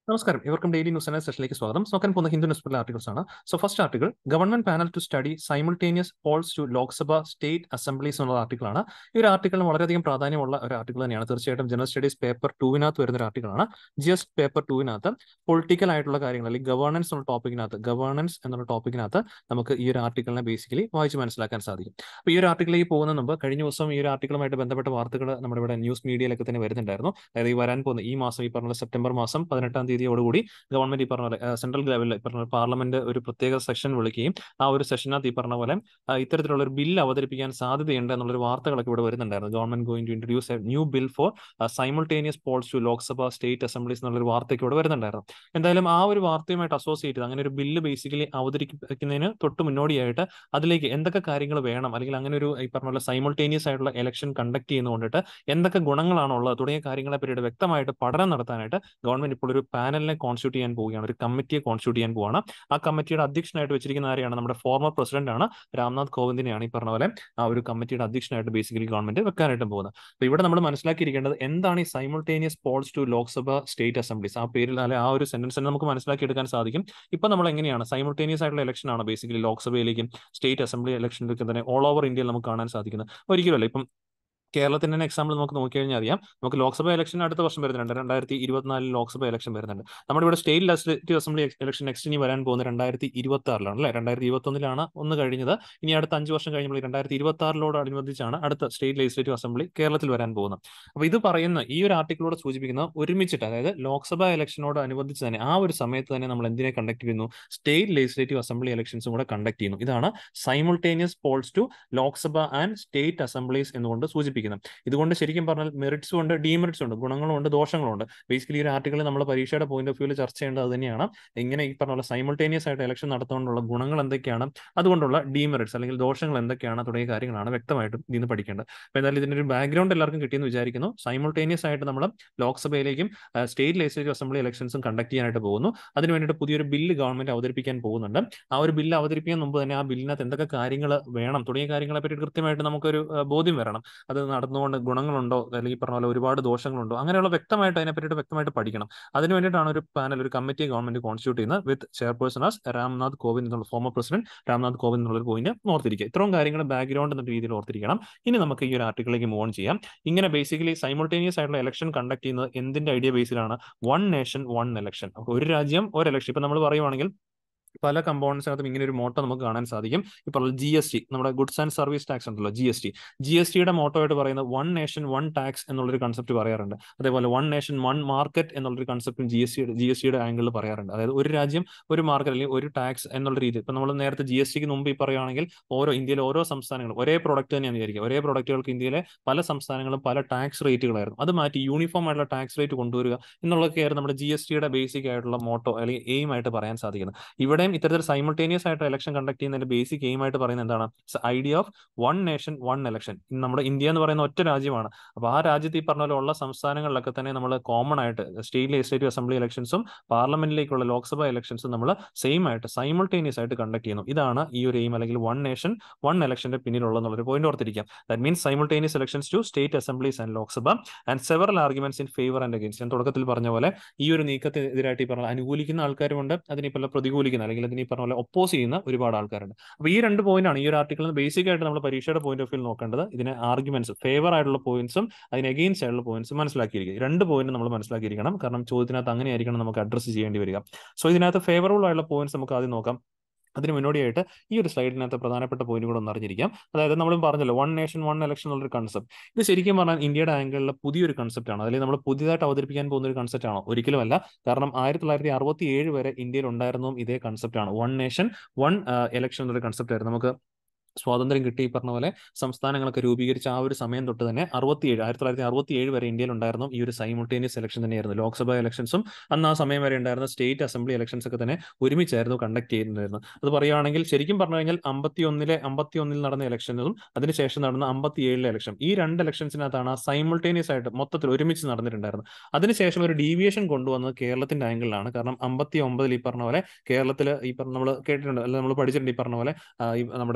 നമസ്കാരം ഇവർക്കും daily news എന്ന സെഷനിലേക്ക് സ്വാഗതം നോക്കാൻ പോകുന്ന ഹിന്ദു ന്യൂസ് പേപ്പറിലെ ആർട്ടിക്കിൾസ് ആണ് so first article government panel to study simultaneous polls to Lok Sabha state assemblies എന്നുള്ള ആർട്ടിക്കിളാണ് ഈ ഒരു ആർട്ടിക്കിളിന് വളരെയധികം പ്രാധാന്യമുള്ള ഒരു ആർട്ടിക്കിൾ തന്നെയാണ് തീർച്ചയായിട്ടും ജനറൽ സ്റ്റഡീസ് പേപ്പർ ടൂവിനകത്ത് വരുന്ന ഒരു ആർട്ടിക്കിളാണ് ജി എസ് പേപ്പർ ടൂവിനകത്ത് പൊളിറ്റിക്കൽ ആയിട്ടുള്ള കാര്യങ്ങൾ അല്ലെങ്കിൽ ഗവേണൻസ് എന്നുള്ള ടോപ്പിക്കിനകത്ത് ഗവേണൻസ് എന്നുള്ള ടോപ്പിക്കിനകത്ത് നമുക്ക് ഈ ഒരു ആർട്ടിക്കിളിനെ ബേസിക്കലി വായിച്ച് മനസ്സിലാക്കാൻ സാധിക്കും അപ്പോൾ ഈ ഒരു ആർട്ടിക്കിലേക്ക് പോകുന്ന മുമ്പ് കഴിഞ്ഞ ദിവസം ഈ ഒരു ആർട്ടിക്കിളുമായിട്ട് ബന്ധപ്പെട്ട വാർത്തകൾ നമ്മുടെ ഇവിടെ ന്യൂസ് മീഡിയയിലൊക്കെ തന്നെ വരുന്നുണ്ടായിരുന്നു അതായത് ഈ വരാൻ പോകുന്ന ഈ മാസം ഈ പറഞ്ഞ സെപ്റ്റംബർ മാസം പതിനെട്ടാം തീയതിയോടുകൂടി ഗവൺമെന്റ് ഈ പറഞ്ഞ പോലെ സെൻട്രൽ ലെവലിൽ ഈ പറഞ്ഞ പാർലമെന്റ് ഒരു പ്രത്യേക സെഷൻ വിളിക്കുകയും ആ ഒരു സെഷനകത്ത് ഈ പറഞ്ഞ പോലെ ഇത്തരത്തിലുള്ള ഒരു ബില്ല് അവതരിപ്പിക്കാൻ സാധ്യതയുണ്ട് എന്നുള്ളൊരു വാർത്തകളൊക്കെ ഇവിടെ വരുന്നുണ്ടായിരുന്നു government going to introduce a new bill for simultaneous polls to Lok Sabha state assemblies എന്നുള്ളൊരു വാർത്തയ്ക്ക് ഇവിടെ വരുന്നുണ്ടായിരുന്നു എന്തായാലും ആ ഒരു വാർത്തയുമായിട്ട് അസോസിയേറ്റ് ചെയ്ത് അങ്ങനെ ഒരു ബില്ല് ബേസിക്കലി അവതരിപ്പിക്കുന്നതിന് തൊട്ട് മുന്നോടിയായിട്ട് അതിലേക്ക് എന്തൊക്കെ കാര്യങ്ങൾ വേണം അല്ലെങ്കിൽ അങ്ങനെ ഒരു ഈ പറഞ്ഞ പോലെ സൈമിൾട്ടേനിയസ് ആയിട്ടുള്ള ഇലക്ഷൻ കണ്ടക്ട് ചെയ്യുന്നതുകൊണ്ടിട്ട് എന്തൊക്കെ ഗുണങ്ങളാണ് ഉള്ളത് തുടങ്ങിയ കാര്യങ്ങളെ പറ്റിയിട്ട് വ്യക്തമായിട്ട് പഠനം നടത്താനായിട്ട് ഗവൺമെന്റ് ഇപ്പോൾ ഒരു പാനലിനെ കോൺസ്റ്റിറ്റ്യൂട്ട് ചെയ്യാൻ പോവുകയാണ് ഒരു കമ്മിറ്റിയെ കോൺസ്റ്റിറ്റ്യൂട്ട് ചെയ്യാൻ പോവുകയാണ് ആ കമ്മിറ്റിയുടെ അധ്യക്ഷനായിട്ട് വെച്ചിരിക്കുന്ന ആരെയാണ് നമ്മുടെ ഫോർമർ പ്രസിഡന്റ് ആണ് രാംനാഥ് കോവിന്ദിനെയാണ് ഈ പറഞ്ഞ പോലെ ആ ഒരു കമ്മിറ്റിയുടെ അധ്യക്ഷനായിട്ട് ബേസിക്കലി ഗവൺമെന്റ് വെക്കാനായിട്ട് പോകുന്നത് അപ്പോൾ ഇവിടെ നമ്മൾ മനസ്സിലാക്കിയിരിക്കേണ്ടത് എന്താണ് ഈ simultaneous polls to Lok Sabha state assemblies ആ പേരിൽ അല്ലെ ആ ഒരു സെന്റൻസ് തന്നെ നമുക്ക് മനസ്സിലാക്കിയെടുക്കാൻ സാധിക്കും ഇപ്പൊ നമ്മൾ എങ്ങനെയാണ് സൈമിൾട്ടേനിയസ് ആയിട്ടുള്ള ഇലക്ഷൻ ആണ് ബേസിക്കലി ലോക്സഭയിലേക്കും സ്റ്റേറ്റ് അസംബ്ലി ഇലക്ഷനിലേക്ക് തന്നെ ഓൾ ഓവർ ഇന്ത്യയിൽ നമുക്ക് കാണാൻ സാധിക്കുന്നത് ഒരിക്കലുമല്ല ഇപ്പം കേരളത്തിന്റെ തന്നെ എക്സാമ്പിൾ നമുക്ക് നോക്കിക്കഴിഞ്ഞാൽ അറിയാം നമുക്ക് ലോക്സഭ ഇലക്ഷൻ അടുത്ത വർഷം വരുന്നുണ്ട് രണ്ടായിരത്തി ഇരുപത്തിനാലിൽ ലോക്സഭ ഇലക്ഷൻ വരുന്നുണ്ട് നമ്മുടെ ഇവിടെ state legislative assembly election next ഇനി വരാൻ പോകുന്നത് രണ്ടായിരത്തി ഇരുപത്തി ആറിലാണ് അല്ലെ രണ്ടായിരത്തി ഇരുപത്തി ഒന്നിലാണ് ഒന്ന് കഴിഞ്ഞത് ഇനി അടുത്ത അഞ്ച് വർഷം കഴിയുമ്പോൾ രണ്ടായിരത്തി ഇരുപത്തി ആറിലോട് അനുബന്ധിച്ചാണ് അടുത്ത സ്റ്റേറ്റ് ലെജിസ്ലേറ്റീവ് അസംബ്ലി കേരളത്തിൽ വരാൻ പോകുന്നത് അപ്പോൾ ഇത് പറയുന്ന ഈ ഒരു ആർട്ടിക്കിളോട് സൂചിപ്പിക്കുന്ന ഒരുമിച്ചിട്ട് അതായത് ലോക്സഭ ഇലക്ഷനോട് അനുബന്ധിച്ച് തന്നെ ആ ഒരു സമയത്ത് തന്നെ നമ്മൾ എന്തിനെ കണ്ടക്ട് ചെയ്യുന്നു സ്റ്റേറ്റ് ലെജിസ്ലേറ്റീവ് അസംബ്ലി ഇലക്ഷൻസും കൂടെ കണ്ടക്ട് ചെയ്യുന്നു ഇതാണ് simultaneous polls to Lok Sabha and state assemblies എന്നുകൊണ്ട് സൂചിപ്പിക്കുന്നത് ഇതുകൊണ്ട് ശരിക്കും പറഞ്ഞാൽ മെറിറ്റ്സും ഉണ്ട് ഡീമെറിറ്റ്സും ഉണ്ട് ഗുണങ്ങളും ഉണ്ട് ദോഷങ്ങളും ഉണ്ട് ബേസിക്കലി ഒരു ആർട്ടിക്കിൾ നമ്മൾ പരീക്ഷയുടെ പോയിന്റ് ഓഫ് വ്യൂവിൽ ചർച്ച ചെയ്യേണ്ടത് തന്നെയാണ് ഇങ്ങനെ ഈ പറഞ്ഞ പോലെ സൈമിൾട്ടേനിയസ് ആയിട്ട് ഇലക്ഷൻ നടത്തുകൊണ്ടുള്ള ഗുണങ്ങൾ എന്തൊക്കെയാണ് അതുകൊണ്ടുള്ള ഡീമെറിറ്റ്സ് അല്ലെങ്കിൽ ദോഷങ്ങൾ എന്തൊക്കെയാണ് തുടങ്ങിയ കാര്യങ്ങളാണ് വ്യക്തമായിട്ടും ഇതിന് പഠിക്കേണ്ടത് അപ്പോൾ എന്തായാലും ഇതിന്റെ ഒരു ബാക്ക്ഗ്രൗണ്ട് എല്ലാവർക്കും കിട്ടിയെന്ന് വിചാരിക്കുന്നു സൈമിൾട്ടേനിയസ് ആയിട്ട് നമ്മൾ ലോക്സഭയിലേക്കും സ്റ്റേറ്റ് ലെജിസ്ലേറ്റീവ് അസംബ്ലി ഇലക്ഷൻസും കണ്ടക്ട് ചെയ്യാനായിട്ട് പോകുന്നു അതിന് വേണ്ടിയിട്ട് പുതിയൊരു ബില്ല് ഗവൺമെന്റ് അവതരിപ്പിക്കാൻ പോകുന്നുണ്ട് ആ ഒരു ബില്ല് അവതരിപ്പിക്കാൻ മുമ്പ് തന്നെ ആ ബില്ലിനകത്ത് എന്തൊക്കെ കാര്യങ്ങൾ വേണം തുടങ്ങിയ കാര്യങ്ങളെ പറ്റി കൃത്യമായിട്ട് നമുക്കൊരു ബോധ്യം വരണം അത് നടന്നുകൊണ്ട് ഗുണങ്ങളുണ്ടോ അല്ലെങ്കിൽ പറഞ്ഞ പോലെ ഒരുപാട് ദോഷങ്ങളുണ്ടോ അങ്ങനെയുള്ള വ്യക്തമായിട്ട് അതിനെ പറ്റിയിട്ട് വ്യക്തമായിട്ട് പഠിക്കണം അതിന് വേണ്ടിയിട്ടാണ് ഒരു പാനൽ ഒരു കമ്മിറ്റി ഗവൺമെന്റ് കോൺസ്റ്റിറ്റ്യൂട്ട് ചെയ്യുന്നത് with chairperson as Ram Nath Kovind എന്നുള്ള ഫോമർ പ്രസിഡന്റ് രാംനാഥ് കോവിന്ദ് എന്നുള്ള ഒരു പോയിന്റ് ഓർത്തിരിക്കുക ഇത്രയും കാര്യങ്ങൾ ബാക്ക്ഗ്രൗണ്ട് എന്ന രീതിയിൽ ഓർത്തിരിക്കണം ഇനി നമുക്ക് ഈ ഒരു ആർട്ടിക്കിളിലേക്ക് മൂവ് ഓൺ ചെയ്യാം ഇങ്ങനെ ബേസിക്കലി സൈമിൾട്ടേനിയസ് ആയിട്ടുള്ള ഇലക്ഷൻ കണ്ടക്ട് ചെയ്യുന്നത് എന്തിന്റെ ഐഡിയ ബേസിലാണ് വൺ നേഷൻ വൺ ഇലക്ഷൻ ഒരു രാജ്യം ഒരു ഇലക്ഷൻ ഇപ്പൊ നമ്മൾ പറയുവാണെങ്കിൽ പല കമ്പോണൻസിനകത്തും ഇങ്ങനെ ഒരു മോട്ടോ നമുക്ക് കാണാൻ സാധിക്കും ഇപ്പോൾ ജി എസ് ടി നമ്മുടെ ഗുഡ്സ് ആൻഡ് സർവീസ് ടാക്സ് ഉണ്ടല്ലോ G S T G S ടിയുടെ മോട്ടോ ആയിട്ട് പറയുന്നത് വൺ നേഷൻ വൺ ടാക്സ് എന്നുള്ളൊരു കൺസെപ്റ്റ് പറയാറുണ്ട് അതേപോലെ വൺ നേഷൻ വൺ മാർക്കറ്റ് എന്നുള്ളൊരു കൺസെപ്റ്റും G S T G S ടിയുടെ ആംഗിളിൽ പറയാറുണ്ട് അതായത് ഒരു രാജ്യം ഒരു മാർക്കറ്റ് അല്ലെങ്കിൽ ഒരു ടാക്സ് എന്നുള്ള രീതി ഇപ്പം നമ്മൾ നേരത്തെ ജി എസ് ടിക്ക് മുമ്പ് ഈ പറയുകയാണെങ്കിൽ ഓരോ ഇന്ത്യയിലെ ഓരോ സംസ്ഥാനങ്ങളും ഒരേ പ്രോഡക്റ്റ് തന്നെയാണ് വിചാരിക്കുക ഒരേ പ്രോഡക്റ്റുകൾക്ക് ഇന്ത്യയിലെ പല സംസ്ഥാനങ്ങളും പല ടാക്സ് റേറ്റുകളായിരുന്നു അത് മാറ്റി യൂണിഫോം ആയിട്ടുള്ള ടാക്സ് റേറ്റ് കൊണ്ടുവരിക എന്നുള്ളതൊക്കെയായിരുന്നു നമ്മുടെ ജി എസ് ടിയുടെ ബേസിക് ആയിട്ടുള്ള മോട്ടോ അല്ലെങ്കിൽ എയിം ആയിട്ട് പറയാൻ സാധിക്കുന്നത് ഇവിടെയും ഇത്തരത്തിൽ സൈമിൾട്ടേനിയസ് സൈമിൾട്ടേനിയസ് ആയിട്ട് ഇലക്ഷൻ കണ്ടക്ട് ചെയ്യുന്നതിന്റെ ബേസിക് എയിം ആയിട്ട് പറയുന്നത് എന്താണ് idea of one nation one election നമ്മുടെ ഇന്ത്യ എന്ന് പറയുന്ന ഒറ്റ രാജ്യമാണ് അപ്പോൾ ആ രാജ്യത്ത് ഈ പറഞ്ഞ പോലെ ഉള്ള സംസ്ഥാനങ്ങളിലൊക്കെ തന്നെ നമ്മൾ കോമൺ ആയിട്ട് സ്റ്റേറ്റ് ലെജിസ്ലേറ്റീവ് അസംബ്ലി ഇലക്ഷൻസും പാർലമെന്റിലേക്കുള്ള ലോക്സഭ ഇലക്ഷൻസും നമ്മൾ സെയിം ആയിട്ട് സൈമിൾട്ടേനിയസ് ആയിട്ട് കണ്ടക്ട് ചെയ്യുന്നു ഇതാണ് ഈ ഒരു എയിം അല്ലെങ്കിൽ വൺ നേഷൻ വൺ ഇലക്ഷന്റെ പിന്നിലുള്ള എന്നുള്ളൊരു പോയിന്റ് ഓർത്തിരിക്കാം that means simultaneous elections to state assemblies and Lok Sabha and several arguments in favour and against ഞാൻ തുടക്കത്തിൽ പറഞ്ഞ പോലെ ഈ ഒരു നീക്കത്തിനെതിരായിട്ട് ഈ പറഞ്ഞ അനുകൂലിക്കുന്ന ആൾക്കാരുമുണ്ട് അതിനെ ഇപ്പോൾ പ്രതികൂലിക്കുന്ന അല്ലെങ്കിൽ അതിനെ പറഞ്ഞ പോലെ ഒപ്പോസ് ചെയ്യുന്ന ഒരുപാട് ആൾക്കാരുണ്ട് അപ്പോൾ ഈ രണ്ട് പോയിന്റ് ആണ് ഈ ഒരു ആർട്ടിക്കിളിന് ബേസിക് ആയിട്ട് നമ്മൾ പരീക്ഷയുടെ പോയിന്റ് ഓഫ് വ്യൂ നോക്കേണ്ടത് ഇതിന് ആർഗ്യുമെന്റ്സ് ഫേവർ ആയിട്ടുള്ള പോയിന്റ്സും അതിന് അഗെയിൻസ്റ്റ് ആയിട്ടുള്ള പോയിന്റ്സും മനസ്സിലാക്കിയിരിക്കും രണ്ട് പോയിന്റ് നമ്മൾ മനസ്സിലാക്കിയിരിക്കണം കാരണം ചോദ്യത്തിനകത്ത് അങ്ങനെയായിരിക്കണം നമുക്ക് അഡ്രസ്സ് ചെയ്യേണ്ടി വരിക സോ ഇതിനകത്ത് ഫേവറബിൾ ആയിട്ടുള്ള പോയിന്റ്സ് നമുക്ക് ആദ്യം നോക്കാം അതിന് മുന്നോടിയായിട്ട് ഈ ഒരു സ്ലൈഡിനകത്ത് പ്രധാനപ്പെട്ട പോയിന്റ് കൂടെ ഒന്ന് അറിഞ്ഞിരിക്കാം അതായത് നമ്മൾ പറഞ്ഞല്ലോ വൺ നേഷൻ വൺ ഇലക്ഷൻ എന്നുള്ളൊരു കൺസെപ്റ്റ് ഇത് ശരിക്കും പറഞ്ഞാൽ ഇന്ത്യയുടെ ആംഗിളിലെ പുതിയൊരു കൺസെപ്റ്റ് ആണ് അല്ലെങ്കിൽ നമ്മൾ പുതിയതായിട്ട് അവതരിപ്പിക്കാൻ പോകുന്ന ഒരു കൺസെപ്റ്റ് ആണോ ഒരിക്കലുമല്ല കാരണം ആയിരത്തി തൊള്ളായിരത്തി അറുപത്തി ഏഴ് വരെ ഇന്ത്യയിൽ ഉണ്ടായിരുന്നതും ഇതേ കൺസെപ്റ്റ് ആണ് വൺ നേഷൻ വൺ ഇലക്ഷൻ എന്നൊരു കൺസെപ്റ്റ് ആയിരുന്നു നമുക്ക് സ്വാതന്ത്ര്യം കിട്ടി ഈ പറഞ്ഞ പോലെ സംസ്ഥാനങ്ങളൊക്കെ രൂപീകരിച്ച ആ ഒരു സമയം തൊട്ട് തന്നെ അറുപത്തിയേഴ് ആയിരത്തി തൊള്ളായിരത്തി അറുപത്തി ഏഴ് വരെ ഇന്ത്യയിൽ ഉണ്ടായിരുന്നു ഈ ഒരു സൈമിൾട്ടേനിയസ് ഇലക്ഷൻ തന്നെയായിരുന്നു ലോക്സഭാ ഇലക്ഷൻസും അന്ന് ആ സമയം വരെ ഉണ്ടായിരുന്ന സ്റ്റേറ്റ് അസംബ്ലി ഇലക്ഷൻസ് ഒക്കെ തന്നെ ഒരുമിച്ചായിരുന്നു കണ്ടക്ട് ചെയ്യുന്നുണ്ടായിരുന്നു അത് പറയുകയാണെങ്കിൽ ശരിക്കും പറഞ്ഞു കഴിഞ്ഞാൽ അമ്പത്തി ഒന്നിലെ അമ്പത്തി ഒന്നിൽ നടന്ന ഇലക്ഷനും അതിനുശേഷം നടന്ന അമ്പത്തി ഏഴിലെ ഇലക്ഷൻ ഈ രണ്ട് ഇലക്ഷൻസിനകത്താണ് സൈമിൾട്ടേനിയസ് ആയിട്ട് മൊത്തത്തിൽ ഒരുമിച്ച് നടന്നിട്ടുണ്ടായിരുന്നത് അതിനുശേഷം ഒരു ഡീവിയേഷൻ കൊണ്ടുവന്നത് കേരളത്തിന്റെ ആംഗിളിലാണ് കാരണം അമ്പത്തി ഒമ്പതിൽ ഈ പറഞ്ഞ പോലെ കേരളത്തിൽ ഈ പറഞ്ഞ നമ്മൾ കേട്ടിട്ടുണ്ട് അല്ലെങ്കിൽ നമ്മൾ പഠിച്ചിട്ടുണ്ട് ഈ പറഞ്ഞ പോലെ നമ്മുടെ എന്താ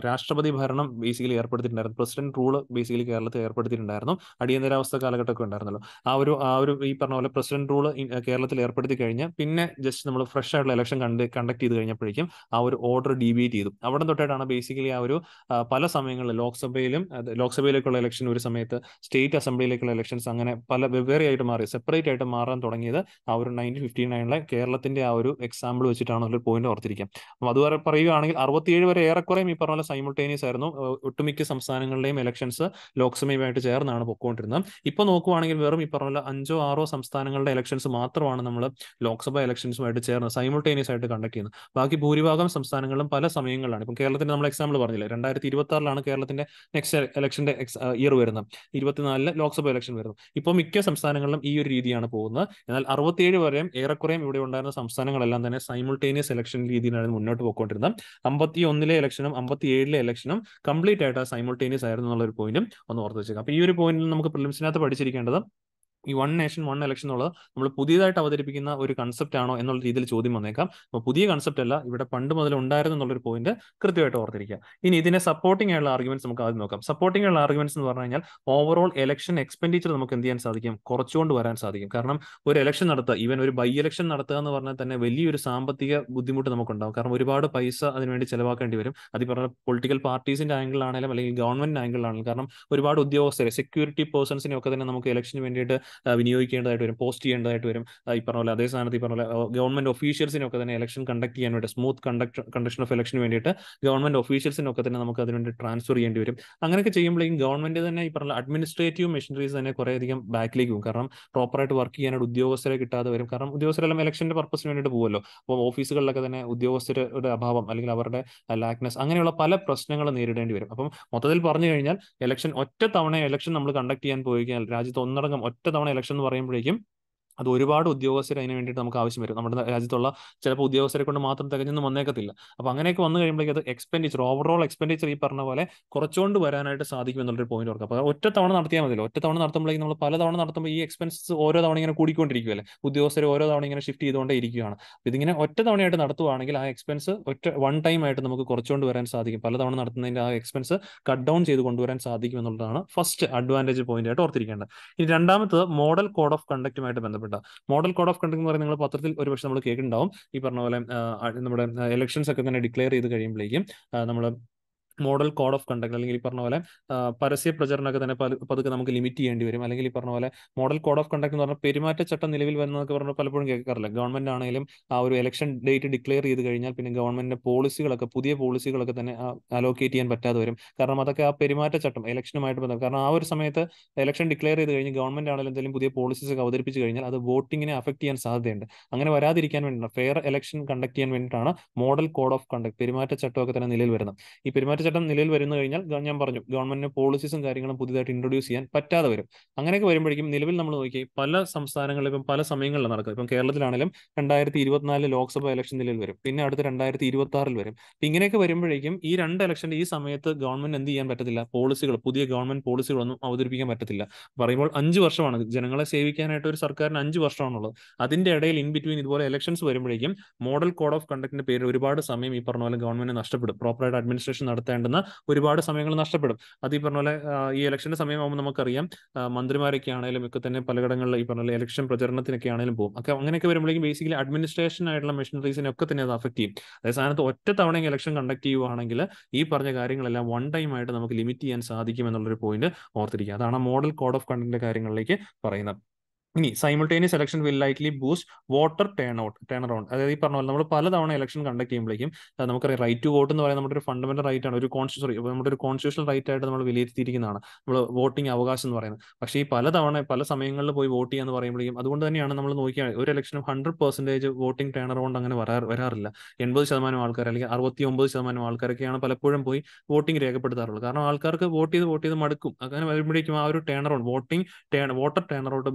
രാഷ്ട്രപതി ഭരണം ബേസിക്കലി ഏർപ്പെടുത്തിയിട്ടുണ്ടായിരുന്നു പ്രസിഡന്റ് റൂള് ബേസിക്കലി കേരളത്തിൽ ഏർപ്പെടുത്തിയിട്ടുണ്ടായിരുന്നു അടിയന്തരാവസ്ഥ കാലഘട്ടമൊക്കെ ഉണ്ടായിരുന്നല്ലോ ആ ഒരു ആ ഒരു ഈ പറഞ്ഞ പോലെ പ്രസിഡന്റ് റൂള് കേരളത്തിൽ ഏർപ്പെടുത്തി കഴിഞ്ഞ് പിന്നെ ജസ്റ്റ് നമ്മൾ ഫ്രഷ് ആയിട്ടുള്ള ഇലക്ഷൻ കണ്ട് കണ്ടക്ട് ചെയ്ത് കഴിഞ്ഞപ്പോഴേക്കും ആ ഒരു ഓർഡർ ഡീവിയേറ്റ് ചെയ്തു അവിടെ തൊട്ടായിട്ടാണ് ബേസിക്കലി ആ ഒരു ആ, പല സമയങ്ങളിൽ ലോക്സഭയിലും അത് ലോക്സഭയിലേക്കുള്ള ഇലക്ഷൻ ഒരു സമയത്ത് സ്റ്റേറ്റ് അസംബ്ലിയിലേക്കുള്ള ഇലക്ഷൻസ് അങ്ങനെ പല വെവ്വേറെ ആയിട്ട് മാറി സെപ്പറേറ്റ് ആയിട്ട് മാറാൻ തുടങ്ങിയത് ആ ഒരു നയൻറ്റീൻ ഫിഫ്റ്റി നയനിലെ കേരളത്തിന്റെ ആ ഒരു എക്സാമ്പിൾ വെച്ചിട്ടാണ് ഒരു പോയിന്റ് ഓർത്തിരിക്കാം അപ്പോൾ അതുവരെ പറയുകയാണെങ്കിൽ അറുപത്തിയേഴ് വരെ ഏറെക്കുറെയും ഈ പറഞ്ഞ പോലെ സൈമിൾട്ടേനിയസ് ആയിരുന്നു ഏഹ് ഒട്ടുമിക്ക സംസ്ഥാനങ്ങളുടെയും ഇലക്ഷൻസ് ലോക്സഭയുമായിട്ട് ചേർന്നാണ് പൊക്കോണ്ടിരുന്നത് ഇപ്പൊ നോക്കുവാണെങ്കിൽ വെറും ഈ പറഞ്ഞ പോലെ അഞ്ചോ ആറോ സംസ്ഥാനങ്ങളുടെ ഇലക്ഷൻസ് മാത്രമാണ് നമ്മൾ ലോക്സഭ ഇലക്ഷൻസുമായിട്ട് ചേർന്ന് സൈമിൾട്ടേനിയസ് ആയിട്ട് കണ്ടക്ട് ചെയ്യുന്നത് ബാക്കി ഭൂരിഭാഗം സംസ്ഥാനങ്ങളും പല സമയങ്ങളിലാണ് ഇപ്പം കേരളത്തിന്റെ നമ്മൾ എക്സാമ്പിൾ പറഞ്ഞില്ലേ രണ്ടായിരത്തി ഇരുപത്തി ആറിലാണ് കേരളത്തിന്റെ നെക്സ്റ്റ് ഇലക്ഷന്റെ ഇയർ വരുന്നത് ഇരുപത്തിനാലില് ലോക്സഭ ഇലക്ഷൻ വരുന്നു ഇപ്പോൾ മിക്ക സംസ്ഥാനങ്ങളിലും ഈ ഒരു രീതിയാണ് പോകുന്നത് എന്നാൽ അറുപത്തിയേഴ് വരെയും ഏറെക്കുറെയും ഇവിടെ ഉണ്ടായിരുന്ന സംസ്ഥാനങ്ങളെല്ലാം തന്നെ സൈമിൾട്ടേനിയസ് ഇലക്ഷൻ രീതിയിലാണ് മുന്നോട്ട് പോയിക്കൊണ്ടിരുന്നത് അമ്പത്തി ഒന്നിലെ ഇലക്ഷനും അമ്പത്തി ഏഴിലെ ഇലക്ഷനും കംപ്ലീറ്റ് ആയിട്ട് സൈമിൾട്ടേനിയസ് ആയിരുന്നു എന്നുള്ള ഒരു പോയിന്റും ഒന്ന് ഓർത്ത് വെച്ചേക്കാം അപ്പൊ ഈ ഒരു പോയിന്റിൽ നമുക്ക് പ്രിലിംസിനകത്ത് പഠിച്ചിരിക്കേണ്ടത് ഈ വൺ നേഷൻ വൺ ഇലക്ഷൻ എന്നുള്ളത് നമ്മൾ പുതിയതായിട്ട് അവതരിപ്പിക്കുന്ന ഒരു കൺസെപ്റ്റ് ആണോ എന്നുള്ള രീതിയിൽ ചോദ്യം വന്നേക്കാം അപ്പോൾ പുതിയ കൺസെപ്റ്റ് അല്ല ഇവിടെ പണ്ട് മുതൽ ഉണ്ടായിരുന്നു എന്നുള്ളൊരു പോയിന്റ് കൃത്യമായിട്ട് ഓർത്തിരിക്കുക ഇനി ഇതിനെ സപ്പോർട്ടിംഗ് ആയുള്ള ആർഗ്യുമെന്റ്സ് നമുക്ക് ആദ്യം നോക്കാം സപ്പോർട്ടിംഗ് ആയുള്ള ആർഗ്യുമെന്റ്സ് എന്ന് പറഞ്ഞു കഴിഞ്ഞാൽ ഓവറോൾ ഇലക്ഷൻ എക്സ്പെൻഡിച്ചർ നമുക്ക് എന്ത് ചെയ്യാൻ സാധിക്കും കുറച്ചുകൊണ്ട് വരാൻ സാധിക്കും കാരണം ഒരു ഇലക്ഷൻ നടത്തുക ഈവൻ ഒരു ബൈ ഇലക്ഷൻ നടത്തുക എന്ന് പറഞ്ഞാൽ തന്നെ വലിയൊരു സാമ്പത്തിക ബുദ്ധിമുട്ട് നമുക്കുണ്ടാവും കാരണം ഒരുപാട് പൈസ അതിനുവേണ്ടി ചെലവാക്കേണ്ടി വരും അത് ഈ പറഞ്ഞ പൊളിറ്റിക്കൽ പാർട്ടീസിന്റെ ആംഗിളാണെങ്കിലും അല്ലെങ്കിൽ ഗവൺമെന്റ് ആംഗിളാണെങ്കിലും കാരണം ഒരുപാട് ഉദ്യോഗസ്ഥരെ സെക്യൂരിറ്റി പേഴ്സൺസിനെ ഒക്കെ തന്നെ നമുക്ക് ഇലക്ഷന് വേണ്ടിയിട്ട് ആ, വിനിയോഗിക്കേണ്ടതായിട്ട് വരും പോസ്റ്റ് ചെയ്യേണ്ടതായിട്ട് വരും ആ, ഈ പറഞ്ഞ പോലെ അതേ സ്ഥാനത്ത് ഈ പറഞ്ഞ പോലെ ഗവൺമെന്റ് ഒഫീഷ്യൽസിനെ ഒക്കെ തന്നെ ഇലക്ഷൻ കണ്ടക്ട് ചെയ്യാൻ വേണ്ടി സ്മൂത്ത് കണ്ടക്ട് കണ്ടക്ഷൻ ഓഫ് ഇലക്ഷന് വേണ്ടിയിട്ട് ഗവൺമെന്റ് ഒഫീഷ്യൽസിനെ ഒക്കെ തന്നെ നമുക്ക് അതിനുവേണ്ടി ട്രാൻസ്ഫർ ചെയ്യേണ്ടി വരും അങ്ങനെയൊക്കെ ചെയ്യുമ്പോഴേക്കും ഗവൺമെന്റ് തന്നെ ഈ പറഞ്ഞ അഡ്മിനിസ്ട്രേറ്റീവ് മെഷീനറീസ് തന്നെ കുറേയധികം ബാക്കിലേക്ക് പോകും കാരണം പ്രോപ്പറായിട്ട് വർക്ക് ചെയ്യാനായിട്ട് ഉദ്യോഗസ്ഥരെ കിട്ടാതെ വരും കാരണം ഉദ്യോഗസ്ഥരെല്ലാം ഇലക്ഷന്റെ പർപ്പസിന് വേണ്ടിയിട്ട് പോകുമല്ലോ അപ്പോൾ ഓഫീസുകളിലൊക്കെ തന്നെ ഉദ്യോഗസ്ഥരുടെ അഭാവം അല്ലെങ്കിൽ അവരുടെ ലാക്നെസ് അങ്ങനെയുള്ള പല പ്രശ്നങ്ങൾ നേരിടേണ്ടി വരും അപ്പം മൊത്തത്തിൽ പറഞ്ഞു കഴിഞ്ഞാൽ ഇലക്ഷൻ ഒറ്റ തവണ ഇലക്ഷൻ നമ്മൾ കണ്ടക്ട് ചെയ്യാൻ പോയി കഴിഞ്ഞാൽ രാജ്യത്ത് ഒന്നടങ്കം ഒറ്റ തവണ ഇലക്ഷൻ എന്ന് പറയുമ്പോഴേക്കും അത് ഒരുപാട് ഉദ്യോഗസ്ഥർ അതിന് വേണ്ടിയിട്ട് നമുക്ക് ആവശ്യം വരും നമ്മുടെ രാജ്യത്തുള്ള ചിലപ്പോൾ ഉദ്യോഗസ്ഥരെ കൊണ്ട് മാത്രം തികഞ്ഞൊന്നും വന്നേക്കത്തില്ല അപ്പൊ അങ്ങനെയൊക്കെ വന്നു കഴിയുമ്പോഴേക്കും അത് എക്സ്പെൻഡിച്ചർ ഓവറോൾ എക്സ്പെൻഡിച്ചർ ഈ പറഞ്ഞ പോലെ കുറച്ചുകൊണ്ട് വരാനായിട്ട് സാധിക്കും എന്നുള്ളൊരു പോയിന്റ് ഓർക്കുക അപ്പോൾ ഒറ്റ തവണ നടത്തിയാൽ മതിയല്ലോ ഒറ്റ തവണ നടത്തുമ്പോഴേക്കും നമ്മൾ പല തവണ നടത്തുമ്പോൾ ഈ എക്സ്പെൻസസ് ഓരോ തവണ ഇങ്ങനെ കൂടിക്കൊണ്ടിരിക്കുകയല്ലേ ഉദ്യോഗസ്ഥർ ഓരോ തവണ ഇങ്ങനെ ഷിഫ്റ്റ് ചെയ്തുകൊണ്ടേ ഇരിക്കുകയാണ് അപ്പൊ ഇതിങ്ങനെ ഒറ്റ തവണയായിട്ട് നടത്തുവാണെങ്കിൽ ആ എക്സ്പെൻസ് ഒറ്റ വൺ ടൈം ആയിട്ട് നമുക്ക് കുറച്ചുകൊണ്ട് വരാൻ സാധിക്കും പല തവണ നടത്തുന്നതിന്റെ ആ എക്സ്പെൻസ് കട്ട് ഡൗൺ ചെയ്ത് കൊണ്ടുവരാൻ സാധിക്കും എന്നുള്ളതാണ് ഫസ്റ്റ് അഡ്വാൻറ്റേജ് പോയിന്റ് ആയിട്ട് ഓർത്തിരിക്കേണ്ടത് ഇനി രണ്ടാമത്തത് മോഡൽ കോഡ് ഓഫ് കണ്ടക്റ്റുമായിട്ട് ബന്ധപ്പെട്ട മോഡൽ കോഡ് ഓഫ് കണ്ടക്ട് എന്ന് പറയുന്നത് നിങ്ങൾ പത്രത്തിൽ ഒരുപക്ഷെ നമ്മൾ കേൾക്കുന്നുണ്ടാവും ഈ പറഞ്ഞ പോലെ ആ, നമ്മുടെ ഇലക്ഷൻസ് ഒക്കെ തന്നെ ഡിക്ലെയർ ചെയ്ത് കഴിയുമ്പോഴേക്കും നമ്മൾ മോഡൽ കോഡ് ഓഫ് കണ്ടക്ട് അല്ലെങ്കിൽ ഈ പറഞ്ഞ പോലെ ആ, പരസ്യ പ്രചരണമൊക്കെ തന്നെ പല- പതുക്കെ നമുക്ക് ലിമിറ്റ് ചെയ്യേണ്ടി വരും അല്ലെങ്കിൽ ഈ പറഞ്ഞ പോലെ മോഡൽ കോഡ് ഓഫ് കണ്ടക്ട് എന്ന് പറഞ്ഞാൽ പെരുമാറ്റച്ചട്ടം നിലവിൽ വരുന്നതൊക്കെ പറഞ്ഞാൽ പലപ്പോഴും കേൾക്കാറില്ല ഗവൺമെന്റ് ആണെങ്കിലും ആ ഒരു ഇലക്ഷൻ ഡേറ്റ് ഡിക്ലെയർ ചെയ്ത് കഴിഞ്ഞാൽ പിന്നെ ഗവൺമെന്റിന്റെ പോളിസികളൊക്കെ പുതിയ പോളിസികളൊക്കെ തന്നെ അലോക്കേറ്റ് ചെയ്യാൻ പറ്റാതെ വരും കാരണം അതൊക്കെ ആ പെരുമാറ്റച്ചട്ടം ഇലക്ഷനുമായിട്ട് ബന്ധം കാരണം ആ ഒരു സമയത്ത് ഇലക്ഷൻ ഡിക്ലെയർ ചെയ്ത് കഴിഞ്ഞ് ഗവൺമെന്റ് ആണെങ്കിലും എന്തെങ്കിലും പുതിയ പോളിസീസ് ഒക്കെ അവതരിപ്പിച്ച് കഴിഞ്ഞാൽ അത് വോട്ടിങ്ങിനെ അഫക്ട് ചെയ്യാൻ സാധ്യതയുണ്ട് അങ്ങനെ വരാതിരിക്കാൻ വേണ്ടിയിട്ടാണ് ഫെയർ ഇലക്ഷൻ കണ്ടക്ട് ചെയ്യാൻ വേണ്ടിയിട്ടാണ് മോഡൽ കോഡ് ഓഫ് കണ്ടക്ട് പെരുമാറ്റച്ചട്ടമൊക്കെ തന്നെ നിലവിൽ വരുന്നത് ഈ പെരുമാറ്റച്ചട്ടം നിലവിൽ വരുന്നു കഴിഞ്ഞാൽ ഗ- ഞാൻ പറഞ്ഞു ഗവൺമെന്റിന് പോളിസീസും കാര്യങ്ങളും പുതിയതായിട്ട് ഇൻട്രൊഡ്യൂസ് ചെയ്യാൻ പറ്റാതെ വരും അങ്ങനെയൊക്കെ വരുമ്പോഴേക്കും നിലവിൽ നമ്മൾ നോക്കി പല സംസ്ഥാനങ്ങളിലും ഇപ്പം പല സമയങ്ങളിലാണ് നടക്കുന്നത് ഇപ്പം കേരളത്തിലാണെങ്കിലും രണ്ടായിരത്തി ഇരുപത്തിനാല് ലോക്സഭ ഇലക്ഷൻ നിലവിൽ വരും പിന്നെ അടുത്ത രണ്ടായിരത്തി ഇരുപത്തി ആറിൽ വരും അപ്പൊ ഇങ്ങനെയൊക്കെ വരുമ്പോഴേക്കും ഈ രണ്ട് ഇലക്ഷന്റെ ഈ സമയത്ത് ഗവൺമെന്റ് എന്ത് ചെയ്യാൻ പറ്റത്തില്ല പോളിസികൾ പുതിയ ഗവൺമെന്റ് പോളിസികളൊന്നും അവതരിപ്പിക്കാൻ പറ്റത്തില്ല പറയുമ്പോൾ അഞ്ച് വർഷമാണ് ജനങ്ങളെ സേവിക്കാനായിട്ട് ഒരു സർക്കാരിന് അഞ്ച് വർഷമാണുള്ളത് അതിന്റെ ഇടയിൽ ഇൻ ബിറ്റ്വീൻ ഇതുപോലെ ഇലക്ഷൻസ് വരുമ്പോഴേക്കും മോഡൽ കോഡ് ഓഫ് കണ്ടക്ടിന്റെ പേരിൽ ഒരുപാട് സമയം ഈ പറഞ്ഞ പോലെ ഗവൺമെന്റ് നഷ്ടപ്പെടും പ്രോപ്പറായിട്ട് അഡ്മിനിസ്ട്രേഷൻ നടത്തേണ്ടുന്ന ഒരുപാട് സമയങ്ങൾ നഷ്ടപ്പെടും അത് ഈ പറഞ്ഞ പോലെ ആ, ഈ ഇലക്ഷന്റെ സമയമാകുമ്പോൾ നമുക്കറിയാം ആ, മന്ത്രിമാരൊക്കെ ആണെങ്കിലും ഒക്കെ തന്നെ പലയിടങ്ങളിൽ ഈ പറഞ്ഞ പോലെ ഇലക്ഷൻ പ്രചരണത്തിനൊക്കെ ആണെങ്കിലും പോകും ഒക്കെ അങ്ങനെയൊക്കെ വരുമ്പോഴേക്കും ബേസിക്കലി അഡ്മിനിസ്ട്രേഷൻ ആയിട്ടുള്ള മെഷീനറീസിനെ ഒക്കെ തന്നെ അത് അഫക്ട് ചെയ്യും അതേ സ്ഥാനത്ത് ഒറ്റ തവണ ഇലക്ഷൻ കണ്ടക്ട് ചെയ്യുവാണെങ്കിൽ ഈ പറഞ്ഞ കാര്യങ്ങളെല്ലാം വൺ ടൈം ആയിട്ട് നമുക്ക് ലിമിറ്റ് ചെയ്യാൻ സാധിക്കും എന്നുള്ളൊരു പോയിന്റ് ഓർത്തിരിക്കുക അതാണ് മോഡൽ കോഡ് ഓഫ് കണ്ടക്ടിന്റെ കാര്യങ്ങളിലേക്ക് പറയുന്നത് ഇനി simultaneous election will likely boost voter turn out turn around അതായത് ഈ പറഞ്ഞ പോലെ നമ്മൾ പലതവണ ഇലക്ഷൻ കണ്ടക്ട് ചെയ്യുമ്പോഴേക്കും ആ, നമുക്കറിയാം റൈറ്റ് ടു വോട്ട് എന്ന് പറയുന്നത് നമ്മുടെ ഒരു ഫണ്ടമെന്റൽ റൈറ്റ് ആണ് ഒരു കോൺസ്റ്റി സോറി നമ്മുടെ ഒരു കോൺസ്റ്റിറ്റ്യൂഷണൽ റൈറ്റ് ആയിട്ട് നമ്മൾ വിലയിരുത്തിയിരിക്കുന്നതാണ് നമ്മൾ വോട്ടിംഗ് അവകാശം എന്ന് പറയുന്നത് പക്ഷേ ഈ പലതവണ പല സമയങ്ങളിൽ പോയി വോട്ട് ചെയ്യാന്ന് പറയുമ്പോഴേക്കും അതുകൊണ്ട് തന്നെയാണ് നമ്മൾ നോക്കിയാൽ ഒരു ഇലക്ഷനും hundred percentage voting turn around അങ്ങനെ വരാ വരാറില്ല എൺപത് ശതമാനം ആൾക്കാർ അല്ലെങ്കിൽ അറുപത്തി ഒമ്പത് ശതമാനം ആൾക്കാരൊക്കെയാണ് പലപ്പോഴും പോയി വോട്ടിംഗ് രേഖപ്പെടുത്താറുള്ളത് കാരണം ആൾക്കാർക്ക് വോട്ട് ചെയ്ത് വോട്ട് ചെയ്ത് മടുക്കും അങ്ങനെ വരുമ്പോഴേക്കും ആ ഒരു turn around voting turn voter turn around basically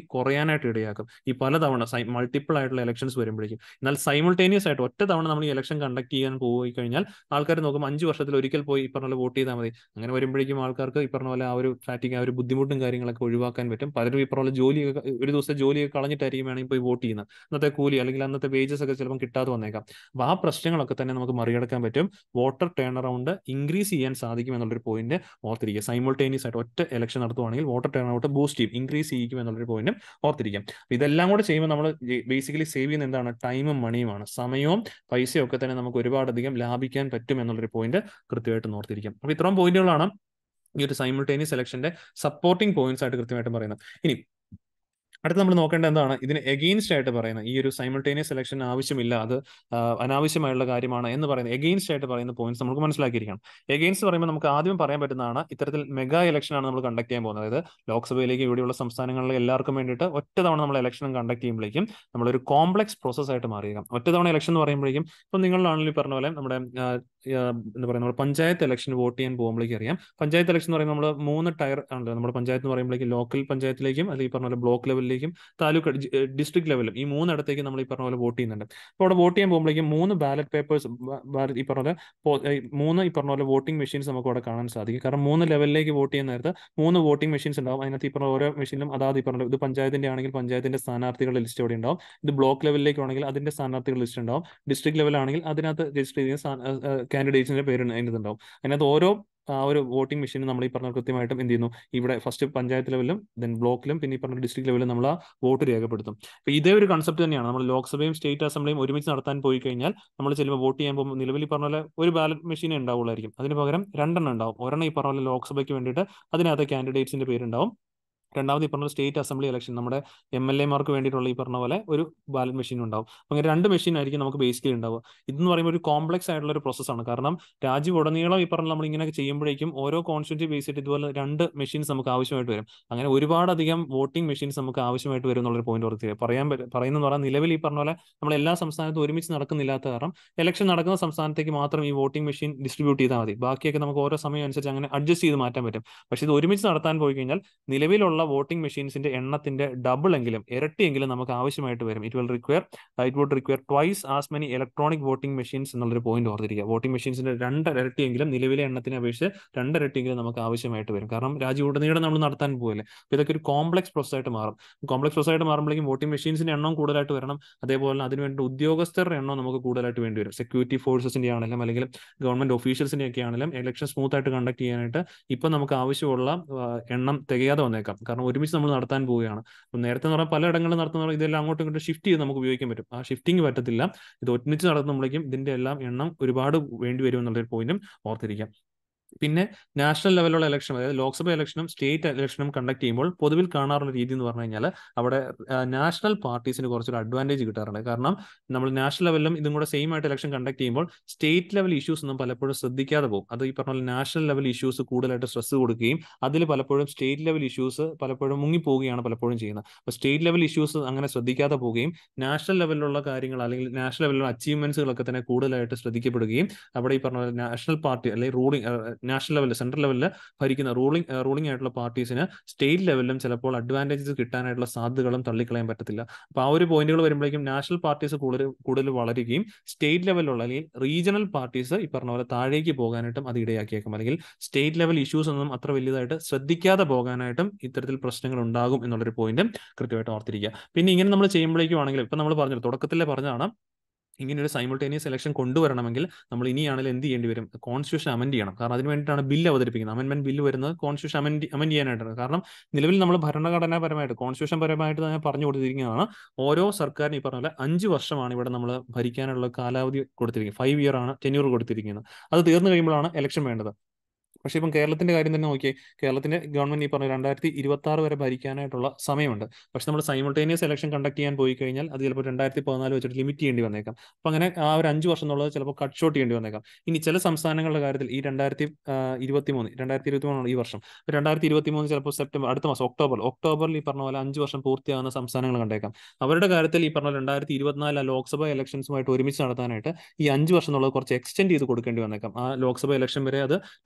കുറയാനായിട്ട് ഇടയാക്കും ഈ പലതവണ മൾട്ടിപ്പിൾ ആയിട്ടുള്ള ഇലക്ഷൻസ് വരുമ്പോഴേക്കും എന്നാൽ സൈമിൾട്ടേനിയസ് ആയിട്ട് ഒറ്റ തവണ നമ്മൾ ഈ ഇലക്ഷൻ കണ്ടക്ട് ചെയ്യാൻ പോയി കഴിഞ്ഞാൽ ആൾക്കാർ നോക്കും അഞ്ച് വർഷത്തിൽ ഒരിക്കൽ പോയി ഈ പറഞ്ഞ പോലെ വോട്ട് ചെയ്താൽ മതി അങ്ങനെ വരുമ്പോഴേക്കും ആൾക്കാർക്ക് ഈ പറഞ്ഞ പോലെ ആ ഒരു ഫാറ്റിങ് ആ ഒരു ബുദ്ധിമുട്ടും കാര്യങ്ങളൊക്കെ ഒഴിവാക്കാൻ പറ്റും പലരും ഈ പറഞ്ഞ പോലെ ജോലിയൊക്കെ ഒരു ദിവസം ജോലിയൊക്കെ കളഞ്ഞിട്ടായിരിക്കും വേണമെങ്കിൽ പോയി വോട്ട് ചെയ്യുന്നത് അന്നത്തെ കൂലി അല്ലെങ്കിൽ അന്നത്തെ വേജസ് ഒക്കെ ചിലപ്പോൾ കിട്ടാതെ വന്നേക്കാം അപ്പോൾ ആ പ്രശ്നങ്ങളൊക്കെ തന്നെ നമുക്ക് മറികടക്കാൻ പറ്റും വോട്ടർ ടേൺ അറൗണ്ട് ഇൻക്രീസ് ചെയ്യാൻ സാധിക്കും എന്നുള്ളൊരു പോയിന്റ് ഓർത്തിരിക്കുക സൈമിൾട്ടേനിയസ് ആയിട്ട് ഒറ്റ ഇലക്ഷൻ നടത്തുവാണെങ്കിൽ വോട്ടർ ടേൺ ഔട്ട് ബൂസ്റ്റ് ചെയ്യും ഇൻക്രീസ് ചെയ്യിക്കും എന്നുള്ളൊരു പോയിന്റും ഓർത്തിരിക്കാം അപ്പോൾ ഇതെല്ലാം കൂടെ ചെയ്യുമ്പോൾ നമ്മൾ ബേസിക്കലി സേവ് ചെയ്യുന്ന എന്താണ് ടൈമും മണിയുമാണ് സമയവും പൈസയും ഒക്കെ തന്നെ നമുക്ക് ഒരുപാടധികം ലാഭിക്കാൻ പറ്റും എന്നുള്ളൊരു പോയിന്റ് കൃത്യമായിട്ട് ഓർത്തിരിക്കാം അപ്പോൾ ഇത്രയും പോയിന്റുകളാണ് ഈ ഒരു സൈമിൾട്ടേനിയസ് സെലക്ഷന്റെ സപ്പോർട്ടിംഗ് പോയിന്റ്സ് ആയിട്ട് കൃത്യമായിട്ട് പറയുന്നത് ഇനി അടുത്ത് നമ്മൾ നോക്കേണ്ടത് എന്താണ് ഇതിന് എഗെയിൻസ്റ്റ് ആയിട്ട് പറയുന്നത് ഈ ഒരു സൈമിൾട്ടേനിയസ് സെലക്ഷൻ ആവശ്യമില്ല അത് അനാവശ്യമായുള്ള കാര്യമാണ് എന്ന് പറയുന്നത് എഗെയിൻസ്റ്റ് ആയിട്ട് പറയുന്ന പോയിന്റ്സ് നമുക്ക് മനസ്സിലാക്കിയിരിക്കണം എഗെയിൻസ്റ്റ് പറയുമ്പോൾ നമുക്ക് ആദ്യം പറയാൻ പറ്റുന്നതാണ് ഇത്തരത്തിൽ മെഗാ ഇലക്ഷൻ ആണ് നമ്മൾ കണ്ടക്ട് ചെയ്യാൻ പോകുന്നത് അതായത് ലോക്സഭയിലേക്ക് ഇവിടെയുള്ള സംസ്ഥാനങ്ങളിലെ എല്ലാവർക്കും വേണ്ടിയിട്ട് ഒറ്റ തവണ നമ്മൾ ഇലക്ഷൻ കണ്ടക്ട് ചെയ്യുമ്പോഴേക്കും നമ്മളൊരു കോംപ്ലക്സ് പ്രോസസ് ആയിട്ട് മാറിയേക്കാം ഒറ്റ തവണ ഇലക്ഷൻ എന്ന് പറയുമ്പോഴേക്കും ഇപ്പം നിങ്ങളിലാണെങ്കിൽ പറഞ്ഞ പോലെ നമ്മുടെ എന്താ പറയുക നമ്മൾ പഞ്ചായത്ത് ഇലക്ഷൻ വോട്ട് ചെയ്യാൻ പോകുമ്പോഴേക്കും അറിയാം പഞ്ചായത്ത് ഇലക്ഷൻ എന്ന് പറയുമ്പോൾ നമ്മൾ മൂന്ന് ടയർ ആണല്ലോ നമ്മുടെ പഞ്ചായത്ത് എന്ന് പറയുമ്പോഴേക്കും ലോക്കൽ പഞ്ചായത്തിലേക്കും അല്ലെങ്കിൽ പറഞ്ഞ പോലെ ബ്ലോക്ക് ലെവലിലേക്കും താലൂക്ക് ഡിസ്ട്രിക്ട് ലെവലും ഈ മൂന്നിടത്തേക്ക് നമ്മൾ ഈ പറഞ്ഞ പോലെ വോട്ട് ചെയ്യുന്നുണ്ട് അപ്പോൾ അവിടെ വോട്ട് ചെയ്യാൻ പോകുമ്പോഴേക്കും മൂന്ന് ബാലറ്റ് പേപ്പേഴ്സ് ഈ പറഞ്ഞ പോലെ മൂന്ന് ഈ പറഞ്ഞ പോലെ വോട്ടിംഗ് മെഷീൻസ് നമുക്ക് അവിടെ കാണാൻ സാധിക്കും കാരണം മൂന്ന് ലെവലിലേക്ക് വോട്ട് ചെയ്യുന്ന നേരത്ത് മൂന്ന് വോട്ടിംഗ് മെഷീൻസ് ഉണ്ടാവും അതിനകത്ത് ഈ പറഞ്ഞ ഓരോ മെഷീനും അതാത് ഈ പറഞ്ഞ ഇത് പഞ്ചായത്തിന്റെ ആണെങ്കിൽ പഞ്ചായത്തിന്റെ സ്ഥാനാർത്ഥികളുടെ ലിസ്റ്റ് അവിടെ ഉണ്ടാവും ഇത് ബ്ലോക്ക് ലെവലിലേക്ക് ആണെങ്കിൽ അതിന്റെ സ്ഥാനാർത്ഥികളുടെ ലിസ്റ്റ് ഉണ്ടാവും ഡിസ്ട്രിക്ട് ലെവലാണെങ്കിൽ അതിനകത്ത് രജിസ്റ്റർ ചെയ്യുന്ന കാൻഡിഡേറ്റ്സിന്റെ പേര് അതിനകത്ത് ഉണ്ടാവും അതിനകത്ത് ഓരോ ആ ഒരു വോട്ടിംഗ് മെഷീൻ നമ്മൾ ഈ പറഞ്ഞ കൃത്യമായിട്ടും എന്ത് ചെയ്യുന്നു ഇവിടെ ഫസ്റ്റ് പഞ്ചായത്ത് ലെവലിലും ദെൻ ബ്ലോക്കിലും പിന്നെ ഈ പറഞ്ഞ ഡിസ്ട്രിക്ട് ലെവലിലും നമ്മൾ ആ വോട്ട് രേഖപ്പെടുത്തും അപ്പോൾ ഇതേ ഒരു കൺസെപ്റ്റ് തന്നെയാണ് നമ്മൾ ലോക്സഭയും സ്റ്റേറ്റ് അസംബ്ലിയും ഒരുമിച്ച് നടത്താൻ പോയി കഴിഞ്ഞാൽ നമ്മൾ ചിലപ്പോൾ വോട്ട് ചെയ്യാൻ പോകുമ്പോൾ നിലവിൽ ഈ പറഞ്ഞ പോലെ ഒരു ബാലറ്റ് മെഷീനേ ഉണ്ടാവുള്ളായിരിക്കും അതിന് പകരം രണ്ടെണ്ണം ഉണ്ടാവും ഒരെണ്ണം ഈ പറഞ്ഞ പോലെ ലോക്സഭയ്ക്ക് വേണ്ടിയിട്ട് അതിനകത്ത് കാൻഡിഡേറ്റ്സിന്റെ പേരുണ്ടാവും രണ്ടാമത് ഈ പറഞ്ഞ സ്റ്റേറ്റ് അസംബ്ലി ഇലക്ഷൻ നമ്മുടെ എം എൽ എമാർക്ക് വേണ്ടിയിട്ടുള്ള ഈ പറഞ്ഞ പോലെ ഒരു ബാലറ്റ് മെഷീൻ ഉണ്ടാവും അങ്ങനെ രണ്ട് മെഷീൻ ആയിരിക്കും നമുക്ക് ബേസിക്കലി ഉണ്ടാവുക ഇതെന്ന് പറയുമ്പോൾ ഒരു കോംപ്ലക്സ് ആയിട്ടുള്ള ഒരു പ്രോസസ്സാണ് കാരണം രാജ്യം ഉടനീളം ഈ പറഞ്ഞ നമ്മൾ ഇങ്ങനെ ചെയ്യുമ്പോഴേക്കും ഓരോ കോൺസ്റ്റിറ്റ്യൂട്ടി ബേസ് ചെയ്തിട്ട് ഇതുപോലെ രണ്ട് മെഷീൻസ് നമുക്ക് ആവശ്യമായിട്ട് വരും അങ്ങനെ ഒരുപാടധികം വോട്ടിംഗ് മെഷീൻസ് നമുക്ക് ആവശ്യമായിട്ട് വരും എന്നുള്ളൊരു പോയിന്റ് ഓർത്ത് പറയാൻ പറയുന്നത് പറഞ്ഞാൽ നിലവിൽ ഈ പറഞ്ഞ പോലെ നമ്മൾ എല്ലാ സംസ്ഥാനത്തും ഒരുമിച്ച് നടക്കുന്നില്ലാത്ത കാരണം ഇലക്ഷൻ നടക്കുന്ന സംസ്ഥാനത്തേക്ക് മാത്രം ഈ വോട്ടിംഗ് മെഷീൻ ഡിസ്ട്രിബ്യൂട്ട് ചെയ്താൽ മതി ബാക്കിയൊക്കെ നമുക്ക് ഓരോ സമയം അനുസരിച്ച് അങ്ങനെ അഡ്ജസ്റ്റ് ചെയ്ത് മാറ്റാൻ പറ്റും പക്ഷേ ഇത് ഒരുമിച്ച് നടത്താൻ പോയി കഴിഞ്ഞാൽ നിലവിലുള്ള വോട്ടിംഗ് മെഷീൻസിന്റെ എണ്ണത്തിന്റെ ഡബിൾ എങ്കിലും ഇരട്ടിയെങ്കിലും നമുക്ക് ആവശ്യമായിട്ട് വരും it will require it would require twice as many electronic voting machines എന്നുള്ളൊരു പോയിന്റ് ഓർത്തിരിക്കുക വോട്ടിംഗ് മെഷീൻസിന്റെ രണ്ടിരട്ടിയെങ്കിലും നിലവിലെ എണ്ണത്തിനെ അപേക്ഷിച്ച് രണ്ടിരട്ടിയെങ്കിലും നമുക്ക് ആവശ്യമായിട്ട് വരും കാരണം രാജ്യം ഉടനീളം നമ്മൾ നടത്താൻ പോകല്ലേ അപ്പോൾ ഇതൊക്കെ ഒരു കോംപ്ലക്സ് പ്രോസസ് ആയിട്ട് മാറും കോംപ്ലക്സ് പ്രോസസ് ആയിട്ട് മാറുമ്പോഴേക്കും വോട്ടിംഗ് മെഷീൻസിന്റെ എണ്ണം കൂടുതലായിട്ട് വരണം അതേപോലെ അതിനുവേണ്ടി ഉദ്യോഗസ്ഥരുടെ എണ്ണം നമുക്ക് കൂടുതലായിട്ട് വേണ്ടി വരും സെക്യൂരിറ്റി ഫോഴ്സസിന്റെ ആണെങ്കിലും അല്ലെങ്കിൽ ഗവൺമെന്റ് ഒഫീഷ്യൽസിന്റെ ഒക്കെ ആണെങ്കിലും ഇലക്ഷൻ സ്മൂത്ത് ആയിട്ട് കണ്ടക്ട് ചെയ്യാനായിട്ട് ഇപ്പൊ നമുക്ക് ആവശ്യമുള്ള എണ്ണം തികയാതെ വന്നേക്കാം കാരണം ഒരുമിച്ച് നമ്മൾ നടത്താൻ പോവുകയാണ് അപ്പം നേരത്തെ എന്ന് പറഞ്ഞാൽ പലയിടങ്ങളിൽ നടത്തുന്ന ഇതെല്ലാം അങ്ങോട്ടും ഇങ്ങോട്ടും ഷിഫ്റ്റ് ചെയ്ത് നമുക്ക് ഉപയോഗിക്കാൻ പറ്റും ആ ഷിഫ്റ്റിംഗ് പറ്റത്തില്ല ഇത് ഒന്നിച്ച് നടത്തുമ്പോഴേക്കും ഇതിന്റെ എല്ലാം എണ്ണം ഒരുപാട് വേണ്ടി വരും എന്നുള്ളൊരു പോയിന്റും ഓർത്തിരിക്കാം പിന്നെ നാഷണൽ ലെവലുള്ള ഇലക്ഷൻ അതായത് ലോക്സഭ ഇലക്ഷനും സ്റ്റേറ്റ് ഇലക്ഷനും കണ്ടക്ട് ചെയ്യുമ്പോൾ പൊതുവിൽ കാണാറുള്ള രീതി എന്ന് പറഞ്ഞു കഴിഞ്ഞാൽ അവിടെ നാഷണൽ പാർട്ടീസിന് കുറച്ചൊരു അഡ്വാൻറ്റേജ് കിട്ടാറുണ്ട് കാരണം നമ്മൾ നാഷണൽ ലെവലിലും ഇതും കൂടെ സെയിം ആയിട്ട് ഇലക്ഷൻ കണ്ടക്ട് ചെയ്യുമ്പോൾ സ്റ്റേറ്റ് ലെവൽ ഇഷ്യൂസ് ഒന്നും പലപ്പോഴും ശ്രദ്ധിക്കാതെ പോകും അത് ഈ പറഞ്ഞ നാഷണൽ ലെവൽ ഇഷ്യൂസ് കൂടുതലായിട്ട് സ്ട്രെസ് കൊടുക്കുകയും അതിൽ പലപ്പോഴും സ്റ്റേറ്റ് ലെവൽ ഇഷ്യൂസ് പലപ്പോഴും മുങ്ങിപ്പോവുകയാണ് പലപ്പോഴും ചെയ്യുന്നത് അപ്പോൾ സ്റ്റേറ്റ് ലെവൽ ഇഷ്യൂസ് അങ്ങനെ ശ്രദ്ധിക്കാതെ പോവുകയും നാഷണൽ ലെവലിലുള്ള കാര്യങ്ങൾ അല്ലെങ്കിൽ നാഷണൽ ലെവലിലുള്ള അച്ചീവ്മെന്റ്സുകളൊക്കെ തന്നെ കൂടുതലായിട്ട് ശ്രദ്ധിക്കപ്പെടുകയും അവിടെ ഈ പറഞ്ഞ നാഷണൽ പാർട്ടി അല്ലെങ്കിൽ റൂളിംഗ് നാഷണൽ ലെവലിൽ സെൻട്രൽ ലെവലിൽ ഭരിക്കുന്ന റൂളിംഗ് റൂളിംഗ് ആയിട്ടുള്ള പാർട്ടീസിന് സ്റ്റേറ്റ് ലെവലിലും ചിലപ്പോൾ അഡ്വാൻറ്റേജസ് കിട്ടാനായിട്ടുള്ള സാധ്യതകളും തള്ളിക്കളയാൻ പറ്റത്തില്ല അപ്പോൾ ആ ഒരു പോയിന്റുകൾ വരുമ്പോഴേക്കും നാഷണൽ പാർട്ടീസ് കൂടുതൽ കൂടുതൽ വളരുകയും സ്റ്റേറ്റ് ലെവലിലുള്ള അല്ലെങ്കിൽ റീജിയണൽ പാർട്ടീസ് ഈ പറഞ്ഞ പോലെ താഴേക്ക് പോകാനായിട്ടും അത് ഇടയാക്കിയേക്കും അല്ലെങ്കിൽ സ്റ്റേറ്റ് ലെവൽ ഇഷ്യൂസ് ഒന്നും അത്ര വലുതായിട്ട് ശ്രദ്ധിക്കാതെ പോകാനായിട്ടും ഇത്തരത്തിൽ പ്രശ്നങ്ങൾ ഉണ്ടാകും എന്നുള്ളൊരു പോയിന്റ് കൃത്യമായിട്ട് ഓർത്തിരിക്കുക പിന്നെ ഇങ്ങനെ നമ്മൾ ചെയ്യുമ്പോഴേക്കും ആണെങ്കിൽ ഇപ്പം നമ്മൾ പറഞ്ഞു തുടക്കത്തിലെ പറഞ്ഞതാണ് ഇങ്ങനെ ഒരു സൈമിൾട്ടേനിയസ് ഇലക്ഷൻ കൊണ്ടുവരണമെങ്കിൽ നമ്മൾ ഇനിയാണെങ്കിൽ എന്ത് ചെയ്യേണ്ടി വരും കോൺസ്റ്റിറ്റ്യൂഷൻ അമെൻഡ് ചെയ്യണം കാരണം അതിന് വേണ്ടിയിട്ടാണ് ബില്ല് അവതരിപ്പിക്കുന്നത് അമെൻമെന്റ് ബില്ല് വരുന്നത് കോൺസ്റ്റിറ്റ്യൂഷൻ അമെൻഡ് അമെൻഡ് ചെയ്യാനായിട്ടാണ് കാരണം നിലവിൽ നമ്മൾ ഭരണഘടനാപരമായിട്ട് കോൺസ്റ്റിറ്റ്യൂഷൻ പരമായിട്ട് തന്നെ പറഞ്ഞു കൊടുത്തിരിക്കുന്നതാണ് ഓരോ സർക്കാരിന് ഈ പറഞ്ഞ പോലെ അഞ്ച് വർഷമാണ് ഇവിടെ നമ്മൾ ഭരിക്കാനുള്ള കാലാവധി കൊടുത്തിരിക്കുന്നത് ഫൈവ് ഇയർ ആണ് ടെന്യൂർ കൊടുത്തിരിക്കുന്നത് അത് തീർന്നു കഴിയുമ്പോഴാണ് ഇലക്ഷൻ വേണ്ടത് പക്ഷേ ഇപ്പം കേരളത്തിന്റെ കാര്യം തന്നെ നോക്കിയേ കേരളത്തിന്റെ ഗവൺമെന്റ് ഈ പറഞ്ഞ രണ്ടായിരത്തി ഇരുപത്തി ആറ് വരെ ഭരിക്കാനായിട്ടുള്ള സമയമുണ്ട് പക്ഷെ നമ്മൾ സൈമിൾട്ടേനിയസ് ഇലക്ഷൻ കണ്ടക്ട് ചെയ്യാൻ പോയി കഴിഞ്ഞാൽ അത് ചിലപ്പോൾ രണ്ടായിരത്തി പതിനാല് വെച്ചിട്ട് ലിമിറ്റ് ചെയ്യേണ്ടി വന്നേക്കാം അപ്പം അങ്ങനെ ആ ഒരു അഞ്ച് വർഷം എന്നുള്ളത് ചിലപ്പോൾ കട്ട് ഷോട്ട് ചെയ്യേണ്ടി വന്നേക്കാം ഇനി ചില സംസ്ഥാനങ്ങളുടെ കാര്യത്തിൽ ഈ രണ്ടായിരത്തി ഇരുപത്തി മൂന്ന് രണ്ടായിരത്തി ഇരുപത്തി മൂന്നാണ് ഈ വർഷം രണ്ടായിരത്തി ഇരുപത്തി മൂന്ന് ചിലപ്പോൾ സെപ്റ്റംബർ അടുത്ത മാസം ഒക്ടോബർ ഒക്ടോബറിൽ ഈ പറഞ്ഞ പോലെ അഞ്ച് വർഷം പൂർത്തിയാകുന്ന സംസ്ഥാനങ്ങൾ കണ്ടേക്കാം അവരുടെ കാര്യത്തിൽ ഈ പറഞ്ഞ രണ്ടായിരത്തി ഇരുപത്തിനാല് ലോക്സഭ ഇലക്ഷൻസുമായിട്ട് ഒരുമിച്ച് നടത്താനായിട്ട് ഈ അഞ്ച് വർഷം എന്നുള്ളത് കുറച്ച് എക്സ്റ്റെൻഡ് ചെയ്ത് കൊടുക്കേണ്ടി വന്നേക്കാം ആ ലോക്സഭ ഇലക്ഷൻ വരെ അത് ടെന്യൂർ നീട്ടി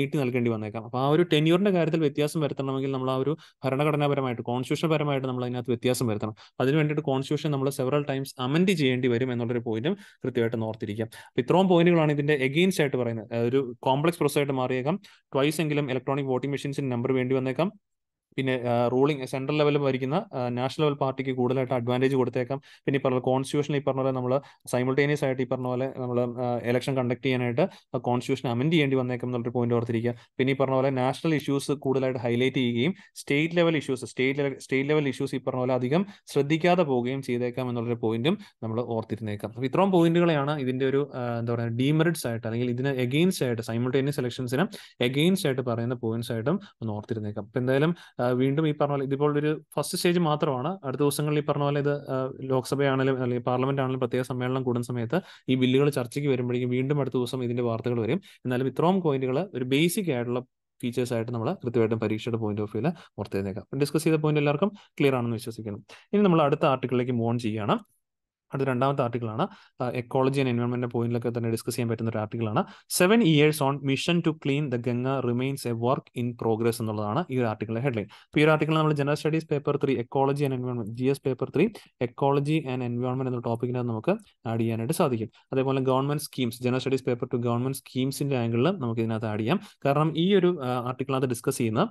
നീട്ടി നൽകേണ്ടി വന്നേക്കാം അപ്പോൾ ആ ഒരു ടെന്യൂറിന്റെ കാര്യത്തിൽ വ്യത്യാസം വരുത്തണമെങ്കിൽ നമ്മൾ ആ ഒരു ഭരണഘടനാപരമായിട്ട് കോൺസ്റ്റിറ്റ്യൂഷൻ പരമായിട്ട് നമ്മൾ അതിനകത്ത് വ്യത്യാസം വരുത്തണം അതിന് വേണ്ടിയിട്ട് കോൺസ്റ്റിറ്റ്യൂഷൻ നമ്മൾ സെവറൽ ടൈംസ് അമെൻഡ് ചെയ്യേണ്ടി വരും എന്നുള്ളൊരു പോയിന്റും കൃത്യമായിട്ട് ഓർത്തിരിക്കാം അപ്പോൾ ഇത്രയും പോയിന്റുകളാണ് ഇതിന്റെ എഗെയിൻസ്റ്റ് ആയിട്ട് പറയുന്നത് ഒരു കോംപ്ലക്സ് പ്രോസസ് ആയിട്ട് മാറിയേക്കാം ട്വൈസ് എങ്കിലും ഇലക്ട്രോണിക് വോട്ടിംഗ് മെഷീൻസിന് നമ്പർ വേണ്ടി വന്നേക്കാം പിന്നെ റൂളിംഗ് സെൻട്രൽ ലെവലിൽ ഭരിക്കുന്ന നാഷണൽ ലെവൽ പാർട്ടിക്ക് കൂടുതലായിട്ട് അഡ്വാൻറ്റേജ് കൊടുത്തേക്കാം പിന്നെ ഈ പറഞ്ഞ കോൺസ്റ്റിറ്റ്യൂഷൻ ഈ പറഞ്ഞ പോലെ നമ്മൾ സൈമിൾട്ടേനിയസ് ആയിട്ട് ഈ പറഞ്ഞ പോലെ നമ്മൾ ഇലക്ഷൻ കണ്ടക്ട് ചെയ്യാനായിട്ട് കോൺസ്റ്റിറ്റ്യൂഷൻ അമെൻഡ് ചെയ്യേണ്ടി വന്നേക്കാം എന്നുള്ളൊരു പോയിന്റ് ഓർത്തിരിക്കുക പിന്നെ ഈ പറഞ്ഞ പോലെ നാഷണൽ ഇഷ്യൂസ് കൂടുതലായിട്ട് ഹൈലൈറ്റ് ചെയ്യുകയും state level issues state level state level issues ഈ പറഞ്ഞ പോലെ അധികം ശ്രദ്ധിക്കാതെ പോവുകയും ചെയ്തേക്കാം എന്നുള്ളൊരു പോയിന്റും നമ്മൾ ഓർത്തിരുന്നേക്കാം അപ്പോൾ ഇത്രയും പോയിന്റുകളെയാണ് ഇതിന്റെ ഒരു എന്താ പറയുക ഡീമെറിറ്റ്സ് ആയിട്ട് അല്ലെങ്കിൽ ഇതിന് എഗെയിൻസ്റ്റ് ആയിട്ട് സൈമിൾട്ടേനിയസ് ഇലക്ഷൻസിന് എഗെയിൻസ്റ്റ് ആയിട്ട് പറയുന്ന പോയിന്റ്സ് ആയിട്ടും ഒന്ന് ഓർത്തിരുന്നേക്കാം അപ്പോൾ എന്തായാലും വീണ്ടും ഈ പറഞ്ഞ പോലെ ഇതിപ്പോൾ ഒരു ഫസ്റ്റ് സ്റ്റേജ് മാത്രമാണ് അടുത്ത ദിവസങ്ങളിൽ ഈ പറഞ്ഞ പോലെ ഇത് ലോക്സഭയാണെങ്കിലും അല്ലെങ്കിൽ പാർലമെന്റ് ആണെങ്കിലും പ്രത്യേക സമ്മേളനം കൂടുന്ന സമയത്ത് ഈ ബില്ലുകൾ ചർച്ചയ്ക്ക് വരുമ്പോഴേക്കും വീണ്ടും അടുത്ത ദിവസം ഇതിന്റെ വാർത്തകൾ വരും എന്നാലും ഇത്രയും പോയിന്റുകൾ ഒരു ബേസിക് ആയിട്ടുള്ള ഫീച്ചേഴ്സ് ആയിട്ട് നമ്മൾ കൃത്യമായിട്ടും പരീക്ഷയുടെ പോയിന്റ് ഓഫ് വ്യൂവിൽ ഓർത്തേക്കാം ഡിസ്കസ് ചെയ്ത പോയിന്റ് എല്ലാവർക്കും ക്ലിയർ ആണെന്ന് വിശ്വസിക്കണം ഇനി നമ്മൾ അടുത്ത ആർട്ടിക്കിളിലേക്ക് മൂവ് ഓൺ ചെയ്യുകയാണ് അടുത്ത രണ്ടാമത്തെ ആർട്ടിക്കിളാണ് എക്കോളജി ആൻഡ് എൻവയോൺമെന്റ് പോയിന്റിലൊക്കെ തന്നെ ഡിസ്കസ് ചെയ്യാൻ പറ്റുന്ന ഒരു ആർട്ടിക്കിളാണ് seven years on mission to clean the Ganga remains a work in progress എന്നുള്ളതാണ് ഈ ഒരു ആർട്ടിക്കിളിലെ ഹെഡ്ലൈൻ അപ്പോൾ ഈ ഒരു ആർട്ടിക്കിൾ നമ്മൾ general studies paper three ecology and environment G S paper three ecology and environment എന്ന ടോപ്പിക്കിനകത്ത് നമുക്ക് ആഡ് ചെയ്യാനായിട്ട് സാധിക്കും അതേപോലെ government schemes general studies paper two government സ്കീംസിന്റെ ആംഗിളിൽ നമുക്ക് ഇതിനകത്ത് ആഡ് ചെയ്യാം കാരണം ഈ ഒരു ആർട്ടിക്കിളിനകത്ത് ഡിസ്കസ് ചെയ്യുന്ന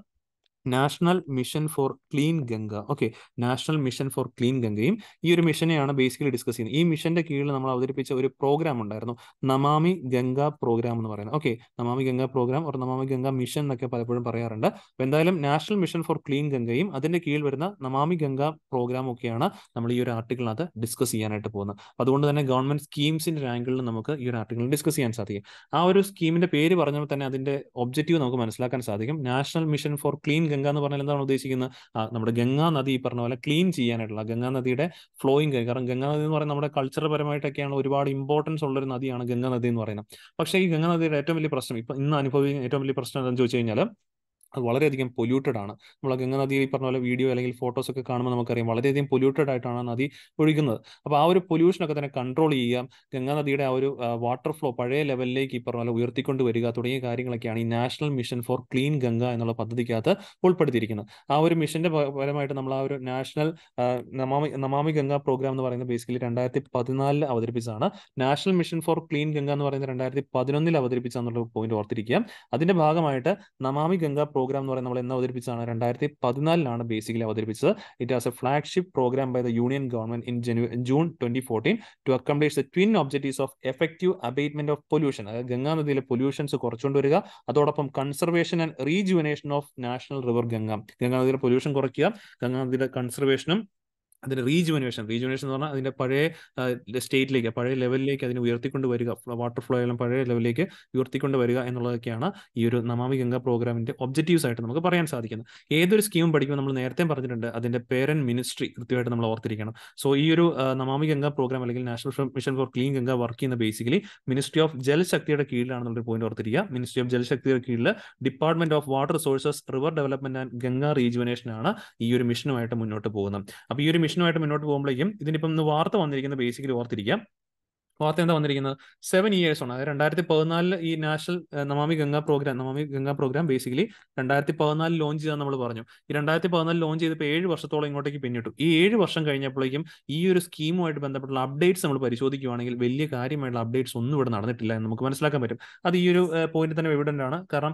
national mission for clean Ganga okay national mission for clean ഗംഗയും ഈ ഒരു മിഷനെയാണ് ബേസിക്കലി ഡിസ്കസ് ചെയ്യുന്നത് ഈ മിഷന്റെ കീഴിൽ നമ്മൾ അവതരിപ്പിച്ച ഒരു പ്രോഗ്രാം ഉണ്ടായിരുന്നു നമാമി ഗംഗ പ്രോഗ്രാം എന്ന് പറയുന്നത് ഓക്കെ നമാമി ഗംഗ പ്രോഗ്രാം ഒരു നമാമി ഗംഗ മിഷൻ എന്നൊക്കെ പലപ്പോഴും പറയാറുണ്ട് അപ്പോൾ എന്തായാലും നാഷണൽ മിഷൻ ഫോർ ക്ലീൻ ഗംഗയും അതിന്റെ കീഴിൽ വരുന്ന നമാമി ഗംഗ പ്രോഗ്രാം ഒക്കെയാണ് നമ്മൾ ഈ ഒരു ആർട്ടിക്കിളിനകത്ത് ഡിസ്കസ് ചെയ്യാനായിട്ട് പോകുന്നത് അതുകൊണ്ട് തന്നെ ഗവൺമെന്റ് സ്കീംസിന്റെ റാങ്കിളിൽ നമുക്ക് ഈ ഒരു ആർട്ടിക്കിൾ ഡിസ്കസ് ചെയ്യാൻ സാധിക്കും ആ ഒരു സ്കീമിന്റെ പേര് പറഞ്ഞപ്പോൾ തന്നെ അതിന്റെ ഒബ്ജക്റ്റീവ് നമുക്ക് മനസ്സിലാക്കാൻ സാധിക്കും national mission for clean Ganga എന്ന് പറഞ്ഞാൽ എന്താണ് ഉദ്ദേശിക്കുന്നത് നമ്മുടെ ഗംഗാ നദി ഈ പറഞ്ഞ പോലെ ക്ലീൻ ചെയ്യാനായിട്ടുള്ള ഗംഗാ നദിയുടെ ഫ്ലോയിങ് കാരണം ഗംഗാ നദി എന്ന് പറയുന്നത് നമ്മുടെ കൾച്ചർ പരമായിട്ടൊക്കെയാണ് ഒരുപാട് ഇമ്പോർട്ടൻസ് ഉള്ള ഒരു നദിയാണ് ഗംഗാ നദി എന്ന് പറയുന്നത് പക്ഷേ ഈ ഗംഗാ നദിയുടെ ഏറ്റവും വലിയ പ്രശ്നം ഇപ്പൊ ഇന്ന് അനുഭവിക്കുന്ന ഏറ്റവും വലിയ പ്രശ്നം എന്താണെന്ന് ചോദിച്ചു കഴിഞ്ഞാൽ അത് വളരെയധികം പൊല്യൂട്ടഡ് ആണ് നമ്മൾ ഗംഗ നദി ഈ പറഞ്ഞ പോലെ വീഡിയോ അല്ലെങ്കിൽ ഫോട്ടോസ് ഒക്കെ കാണുമ്പോൾ നമുക്കറിയാം വളരെയധികം പൊല്യൂട്ടഡ് ആയിട്ടാണ് നദി ഒഴുകുന്നത് അപ്പോൾ ആ ഒരു പൊല്യൂഷനൊക്കെ തന്നെ കൺട്രോൾ ചെയ്യാം ഗംഗാ നദിയുടെ ആ ഒരു വാട്ടർ ഫ്ലോ പഴയ ലെവലിലേക്ക് ഈ പറഞ്ഞ പോലെ ഉയർത്തിക്കൊണ്ട് വരിക തുടങ്ങിയ കാര്യങ്ങളൊക്കെയാണ് ഈ national mission for clean Ganga എന്നുള്ള പദ്ധതിക്കകത്ത് ഉൾപ്പെടുത്തിയിരിക്കുന്നത് ആ ഒരു മിഷന്റെ പരമായിട്ട് നമ്മൾ ആ ഒരു നാഷണൽ നമാമി നമാമി ഗംഗ പ്രോഗ്രാം എന്ന് പറയുന്നത് ബേസിക്കലി രണ്ടായിരത്തി പതിനാലിൽ അവതരിപ്പിച്ചതാണ് national mission for clean Ganga എന്ന് പറയുന്നത് രണ്ടായിരത്തി പതിനൊന്നിൽ അവതരിപ്പിച്ച എന്നുള്ള പോയിന്റ് ഓർത്തിരിക്കുക അതിന്റെ ഭാഗമായിട്ട് നമാമി ഗംഗ പ്രോഗ്രാം എന്ന് പറയുന്നത് നമ്മൾ എന്ന് അവതരിപ്പിച്ചതാണ് രണ്ടായിരത്തി പതിനാലിലാണ് ബേസിക്കലി അവതരിപ്പിച്ചത് it as a flagship programme by the union government in Jan June twenty fourteen to accomplish the twin objectives of effective abatement of pollution അതായത് ഗംഗാ നദിയിലെ പൊല്യൂഷൻസ് കുറച്ചുകൊണ്ടുവരിക അതോടൊപ്പം conservation and rejuvenation of national river Ganga Ganga നദിയിലെ pollution കുറയ്ക്കുക ഗംഗാ നദിയുടെ കൺസർവേഷനും അതിന്റെ rejuvenation rejuvenation എന്ന് പറഞ്ഞാൽ അതിന്റെ പഴയ സ്റ്റേറ്റിലേക്ക് പഴയ ലെവലിലേക്ക് അതിനെ ഉയർത്തിക്കൊണ്ട് വരിക വാട്ടർ ഫ്ലോ എല്ലാം പഴയ ലെവലിലേക്ക് ഉയർത്തിക്കൊണ്ട് വരിക എന്നുള്ളതൊക്കെയാണ് ഈ ഒരു നമാമി ഗംഗ പ്രോഗ്രാമിന്റെ ഒബ്ജക്റ്റീവ്സ് ആയിട്ട് നമുക്ക് പറയാൻ സാധിക്കുന്നത് ഏതൊരു സ്കീം പഠിക്കുമ്പോൾ നമ്മൾ നേരത്തെ പറഞ്ഞിട്ടുണ്ട് അതിന്റെ പേരന്റ് മിനിസ്ട്രി കൃത്യമായിട്ട് നമ്മൾ ഓർത്തിരിക്കണം സോ ഈ ഒരു നമാമി ഗംഗ പ്രോഗ്രാം അല്ലെങ്കിൽ national mission for clean Ganga work ചെയ്യുന്ന ബേസിക്കലി മിനിസ്ട്രി ഓഫ് ജൽശക്തിയുടെ കീഴിലാണെന്നുള്ള പോയിന്റ് ഓർത്തിരിക്കുക മിനിസ്ട്രി ഓഫ് ജൽശക്തിയുടെ കീഴിൽ department of water resources river development and Ganga rejuvenation ആണ് ഈ ഒരു മിഷനുമായിട്ട് മുന്നോട്ട് പോകുന്നത് അപ്പോൾ ഈ ഒരു മിഷനുമായിട്ട് മുന്നോട്ട് പോകുമ്പോഴേക്കും ഇതിനിപ്പം ഇന്ന് വാർത്ത വന്നിരിക്കുന്ന ബേസിക്കലി ഓർത്തിരിക്കാം വാർത്ത എന്താ വന്നിരിക്കുന്നത് സെവൻ ഇയേഴ്സ് ആണ് അതായത് രണ്ടായിരത്തി പതിനാലില് ഈ national Namami Ganga programme Namami Ganga programme basically രണ്ടായിരത്തി പതിനാലിൽ ലോഞ്ച് ചെയ്താൽ നമ്മൾ പറഞ്ഞു ഈ രണ്ടായിരത്തി പതിനാലിൽ ലോഞ്ച് ചെയ്തപ്പോൾ ഏഴ് വർഷത്തോളം ഇങ്ങോട്ടേക്ക് പിന്നിട്ടു ഈ ഏഴ് വർഷം കഴിഞ്ഞപ്പോഴേക്കും ഈ ഒരു സ്കീമുമായിട്ട് ബന്ധപ്പെട്ടുള്ള അപ്ഡേറ്റ്സ് നമ്മൾ പരിശോധിക്കുകയാണെങ്കിൽ വലിയ കാര്യമായിട്ടുള്ള അപ്ഡേറ്റ്സ് ഒന്നും ഇവിടെ നടന്നിട്ടില്ല എന്ന് നമുക്ക് മനസ്സിലാക്കാൻ പറ്റും അത് ഈ ഒരു പോയിന്റ് തന്നെ എവിഡന്റ് ആണ് കാരണം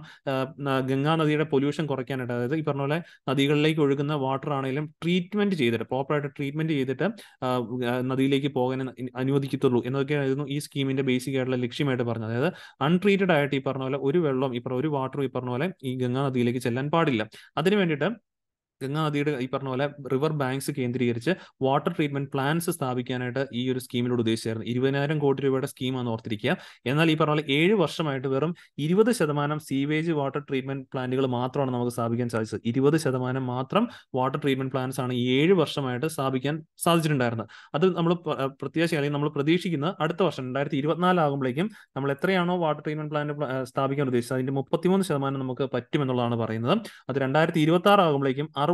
ഗംഗാ നദിയുടെ പൊല്യൂഷൻ കുറയ്ക്കാനായിട്ട് അതായത് ഈ പറഞ്ഞ പോലെ നദികളിലേക്ക് ഒഴുകുന്ന വാട്ടർ ആണെങ്കിലും ട്രീറ്റ്മെന്റ് ചെയ്തിട്ട് പ്രോപ്പറായിട്ട് ട്രീറ്റ്മെന്റ് ചെയ്തിട്ട് നദിയിലേക്ക് പോകാൻ അനുവദിക്കത്തുള്ളൂ എന്നൊക്കെ ആയിരുന്നു ഈ സ്കീമിന്റെ ബേസിക് ആയിട്ടുള്ള ലക്ഷ്യമായിട്ട് പറഞ്ഞത് അതായത് അൺട്രീറ്റഡ് ആയിട്ട് ഈ പറഞ്ഞ പോലെ ഒരു വെള്ളം ഈ ഒരു വാട്ടറും ഈ പറഞ്ഞ പോലെ ഈ ഗംഗാ നദിയിലേക്ക് ചെല്ലാൻ പാടില്ല അതിന് വേണ്ടിയിട്ട് ഗംഗാ നദിയുടെ ഈ പറഞ്ഞ പോലെ റിവർ ബാങ്ക്സ് കേന്ദ്രീകരിച്ച് വാട്ടർ ട്രീറ്റ്മെന്റ് പ്ലാന്റ്സ് സ്ഥാപിക്കാനായിട്ട് ഈ ഒരു സ്കീമിലൂടെ ഉദ്ദേശിച്ചായിരുന്നു ഇരുപതിനായിരം കോടി രൂപയുടെ സ്കീമാണ് ഓർത്തിരിക്കുക എന്നാൽ ഈ പറഞ്ഞ പോലെ ഏഴ് വർഷമായിട്ട് വെറും ഇരുപത് ശതമാനം സീവേജ് വാട്ടർ ട്രീറ്റ്മെന്റ് പ്ലാന്റുകൾ മാത്രമാണ് നമുക്ക് സ്ഥാപിക്കാൻ സാധിച്ചത് ഇരുപത് ശതമാനം മാത്രം വാട്ടർ ട്രീറ്റ്മെന്റ് പ്ലാന്റ്സ് ആണ് ഈ ഏഴ് വർഷമായിട്ട് സ്ഥാപിക്കാൻ സാധിച്ചിട്ടുണ്ടായിരുന്നത് അത് നമ്മൾ പ്രത്യാശ അല്ലെങ്കിൽ നമ്മൾ പ്രതീക്ഷിക്കുന്ന അടുത്ത വർഷം രണ്ടായിരത്തി ഇരുപത്തിനാലാകുമ്പോഴേക്കും നമ്മൾ എത്രയാണോ വാട്ടർ ട്രീറ്റ്മെന്റ് പ്ലാന്റ് സ്ഥാപിക്കാൻ ഉദ്ദേശിച്ചത് അതിന്റെ മുപ്പത്തിമൂന്ന് ശതമാനം നമുക്ക് പറ്റുമെന്നുള്ളതാണ് പറയുന്നത് അത് രണ്ടായിരത്തി ഇരുപത്തി ആറ് ആകുമ്പോഴേക്കും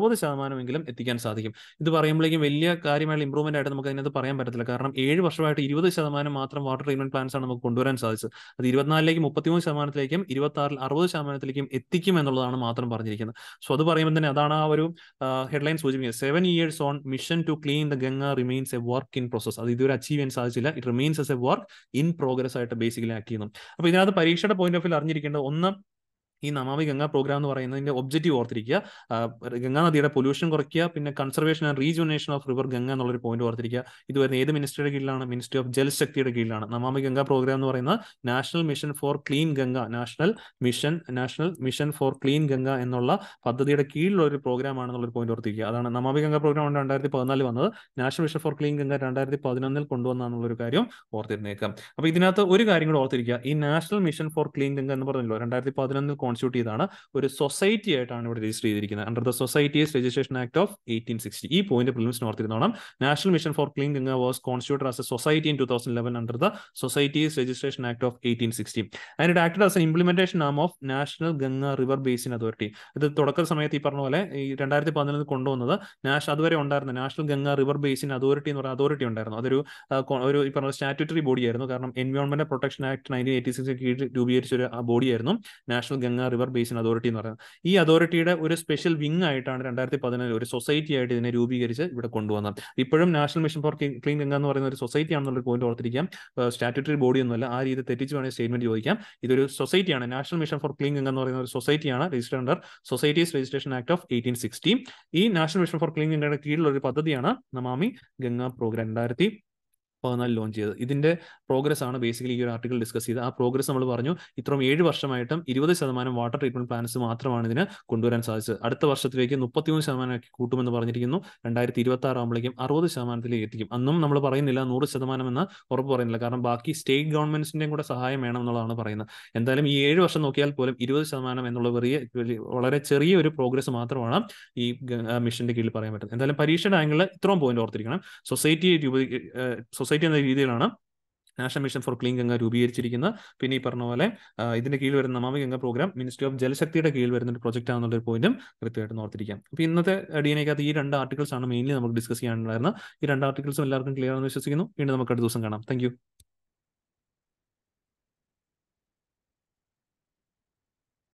അറുപത് ശതമാനമെങ്കിലും എത്തിക്കാൻ സാധിക്കും ഇത് പറയുമ്പോഴേക്കും വലിയ കാര്യമായുള്ള ഇമ്പ്രൂവ്മെന്റ് ആയിട്ട് നമുക്ക് അതിനകത്ത് പറയാൻ പറ്റത്തില്ല കാരണം ഏഴ് വർഷമായിട്ട് ഇരുപത് ശതമാനം മാത്രം വാട്ടർ ട്രീറ്റ്മെന്റ് പ്ലാൻസ് ആണ് നമുക്ക് കൊണ്ടുവരാൻ സാധിച്ചത് അത് ഇരുപത്തിനാലിലേക്ക് മുപ്പത്തിമൂന്ന് ശതമാനത്തിലേക്കും ഇരുപത്തി ആറിൽ അറുപത് ശതമാനത്തിലേക്കും എത്തിക്കും എന്നുള്ളതാണ് മാത്രം പറഞ്ഞിരിക്കുന്നത് സോ അത് പറയുമ്പോൾ തന്നെ അതാണ് ആ ഒരു ഹെഡ്ലൈൻ സൂചിപ്പിക്കുന്നത് seven years on mission to clean the Ganga remains a work in process അത് ഇതുവരെ അച്ചീവ് ചെയ്യാൻ സാധിച്ചില്ല it remains as a work in progress ആയിട്ട് ബേസിക്കലി ആക്ട് ചെയ്യുന്നു അപ്പോൾ ഇതിനകത്ത് പരീക്ഷയുടെ പോയിന്റ് ഓഫ് വ്യൂ അറിഞ്ഞിരിക്കേണ്ടത് ഒന്ന് ഈ നമാമി ഗംഗ പ്രോഗ്രാം എന്ന് പറയുന്നതിന്റെ ഒബ്ജക്റ്റീവ് ഓർത്തിരിക്കുക ഗംഗാ നദിയുടെ പൊല്യൂഷൻ കുറയ്ക്കുക പിന്നെ conservation and rejuvenation of river Ganga എന്നുള്ളൊരു പോയിന്റ് ഓർത്തിരിക്കുക ഇത് വരുന്ന ഏത് മിനിസ്ട്രിയുടെ കീഴിലാണ് മിനിസ്ട്രി ഓഫ് ജലശക്തിയുടെ കീഴിലാണ് നമാമി ഗംഗ പ്രോഗ്രാം എന്ന് പറയുന്നത് national mission for clean Ganga national mission national mission for clean Ganga എന്നുള്ള പദ്ധതിയുടെ കീഴിലുള്ള ഒരു പ്രോഗ്രാം ആണെന്നുള്ളൊരു പോയിന്റ് ഓർത്തിരിക്കുക അതാണ് നമാമി ഗംഗ പ്രോഗ്രാം രണ്ടായിരത്തി പതിനാലിൽ വന്നത് national mission for clean Ganga രണ്ടായിരത്തി പതിനൊന്നിൽ കൊണ്ടുവന്നാന്നുള്ളൊരു കാര്യം ഓർത്തിരുന്നേക്കാം അപ്പൊ ഇതിനകത്ത് ഒരു കാര്യം കൂടെ ഓർത്തിരിക്കുക ഈ national mission for clean Ganga എന്ന് പറഞ്ഞല്ലോ രണ്ടായിരത്തി പതിനൊന്നിൽ കോൺസ്റ്റിറ്റ്യൂട്ട് ചെയ്താണ് ഒരു സൊസൈറ്റി ആയിട്ടാണ് ഇവിടെ രജിസ്റ്റർ ചെയ്തിരിക്കുന്നത് under the societies registration act of eighteen sixty ഈ പോയിന്റ് പ്രിലിംസിന് ഓർത്തിരുന്നോണം national mission for clean Ganga was constituted as a society in two thousand eleven under the societies registration act of eighteen sixty and it acted as a implementation arm of national Ganga river basin authority ഇത് തുടക്ക സമയത്ത് ഈ പറഞ്ഞ പോലെ ഈ രണ്ടായിരത്തി പതിനൊന്നിൽ കൊണ്ടുവന്നത് നാഷ് അതുവരെ ഉണ്ടായിരുന്ന national Ganga river basin authority എന്ന് പറയുന്ന അതോറിറ്റി ഉണ്ടായിരുന്നു അതൊരു ഒരു ഈ പറഞ്ഞ സ്റ്റാറ്റ്യൂട്ടറി ബോഡി ആയിരുന്നു കാരണം environment protection act nineteen eighty സിക്സിന് കീഴിൽ രൂപീകരിച്ച ഒരു ബോഡി ആയിരുന്നു national Ganga river basin authority എന്ന് പറയുന്നത് ഈ അതോറിറ്റിയുടെ ഒരു സ്പെഷ്യൽ വിങ് ആയിട്ടാണ് രണ്ടായിരത്തി പതിനേഴ് ഒരു സൊസൈറ്റി ആയിട്ട് ഇതിനെ രൂപീകരിച്ച് ഇവിടെ കൊണ്ടുവന്നത് ഇപ്പോഴും national mission for clean Ganga എന്ന് പറയുന്ന ഒരു സൊസൈറ്റി ആണെന്നുള്ള പോയിന്റ് ഓർത്തിരിക്കാം സ്റ്റാറ്റ്യൂട്ടറി ബോഡി ഒന്നുമല്ല ആ രീതി തെറ്റിച്ച് വേണമെങ്കിൽ സ്റ്റേറ്റ്മെന്റ് ചോദിക്കാം ഇതൊരു സൊസൈറ്റിയാണ് national mission for clean Ganga എന്ന് പറയുന്ന ഒരു സൊസൈറ്റിയാണ് register under societies registration act of eighteen sixty ഈ നാഷണൽ മിഷൻ ഫോർ ക്ലീൻ ഗംഗയുടെ കീഴിലുള്ള ഒരു പദ്ധതിയാണ് നമാമി ഗംഗ പ്രോഗ്രാം രണ്ടായിരത്തി പതിനാല് ലോഞ്ച് ചെയ്തത് ഇതിന്റെ പ്രോഗ്രസ് ആണ് ബേസിക്കലി ഈ ഒരു ആർട്ടിക്കൽ ഡിസ്കസ് ചെയ്തത് ആ പ്രോഗ്രസ് നമ്മൾ പറഞ്ഞു ഇത്രയും ഏഴ് വർഷമായിട്ടും ഇരുപത് ശതമാനം വാട്ടർ ട്രീറ്റ്മെന്റ് പ്ലാൻസ് മാത്രമാണ് ഇതിന് കൊണ്ടുവരാൻ സാധിച്ചത് അടുത്ത വർഷത്തിലേക്ക് മുപ്പത്തിമൂന്ന് ശതമാനമാക്കി കൂട്ടുമെന്ന് പറഞ്ഞിരിക്കുന്നു രണ്ടായിരത്തി ഇരുപത്തി ആറ് ആകുമ്പോഴേക്കും അറുപത് ശതമാനത്തിലേക്ക് എത്തിക്കും അന്നും നമ്മൾ പറയുന്നില്ല നൂറ് ശതമാനം എന്ന് ഉറപ്പ് പറയുന്നില്ല കാരണം ബാക്കി സ്റ്റേറ്റ് ഗവൺമെന്റ്സിന്റെയും കൂടെ സഹായം വേണം എന്നുള്ളതാണ് പറയുന്നത് എന്തായാലും ഈ ഏഴ് വർഷം നോക്കിയാൽ പോലും ഇരുപത് ശതമാനം എന്നുള്ള വലിയ വളരെ ചെറിയ ഒരു പ്രോഗ്രസ് മാത്രമാണ് ഈ മിഷന്റെ കീഴിൽ പറയാൻ പറ്റുന്നത് എന്തായാലും പരീക്ഷയുടെ ആംഗിളിൽ ഇത്രയും പോയിന്റ് ഓർത്തിരിക്കണം സൊസൈറ്റി രൂപീ സൊസൈറ്റി എന്ന രീതിയിലാണ് national mission for clean Ganga രൂപീകരിച്ചിരിക്കുന്നത് പിന്നെ ഈ പറഞ്ഞ പോലെ ഇതിന്റെ കീഴിൽ വരുന്ന Namami Ganga programme ministry of ജലശക്തിയുടെ കീഴിൽ വരുന്ന ഒരു പ്രൊജക്റ്റ് ആണെന്നുള്ള ഒരു പോയിന്റും കൃത്യമായിട്ട് ഓർത്തിരിക്കാം അപ്പോൾ ഇന്നത്തെ ഡി എൻ എക്കകത്ത് ഈ രണ്ട് ആർട്ടിക്കിൾസ് ആണ് മെയിൻലി നമുക്ക് ഡിസ്കസ് ചെയ്യാനുണ്ടായിരുന്നത് ഈ രണ്ട് ആർട്ടിക്കിൾസും എല്ലാവർക്കും ക്ലിയർ ആണെന്ന് വിശ്വസിക്കുന്നു വീണ്ടും നമുക്ക് അടുത്ത ദിവസം കാണാം താങ്ക്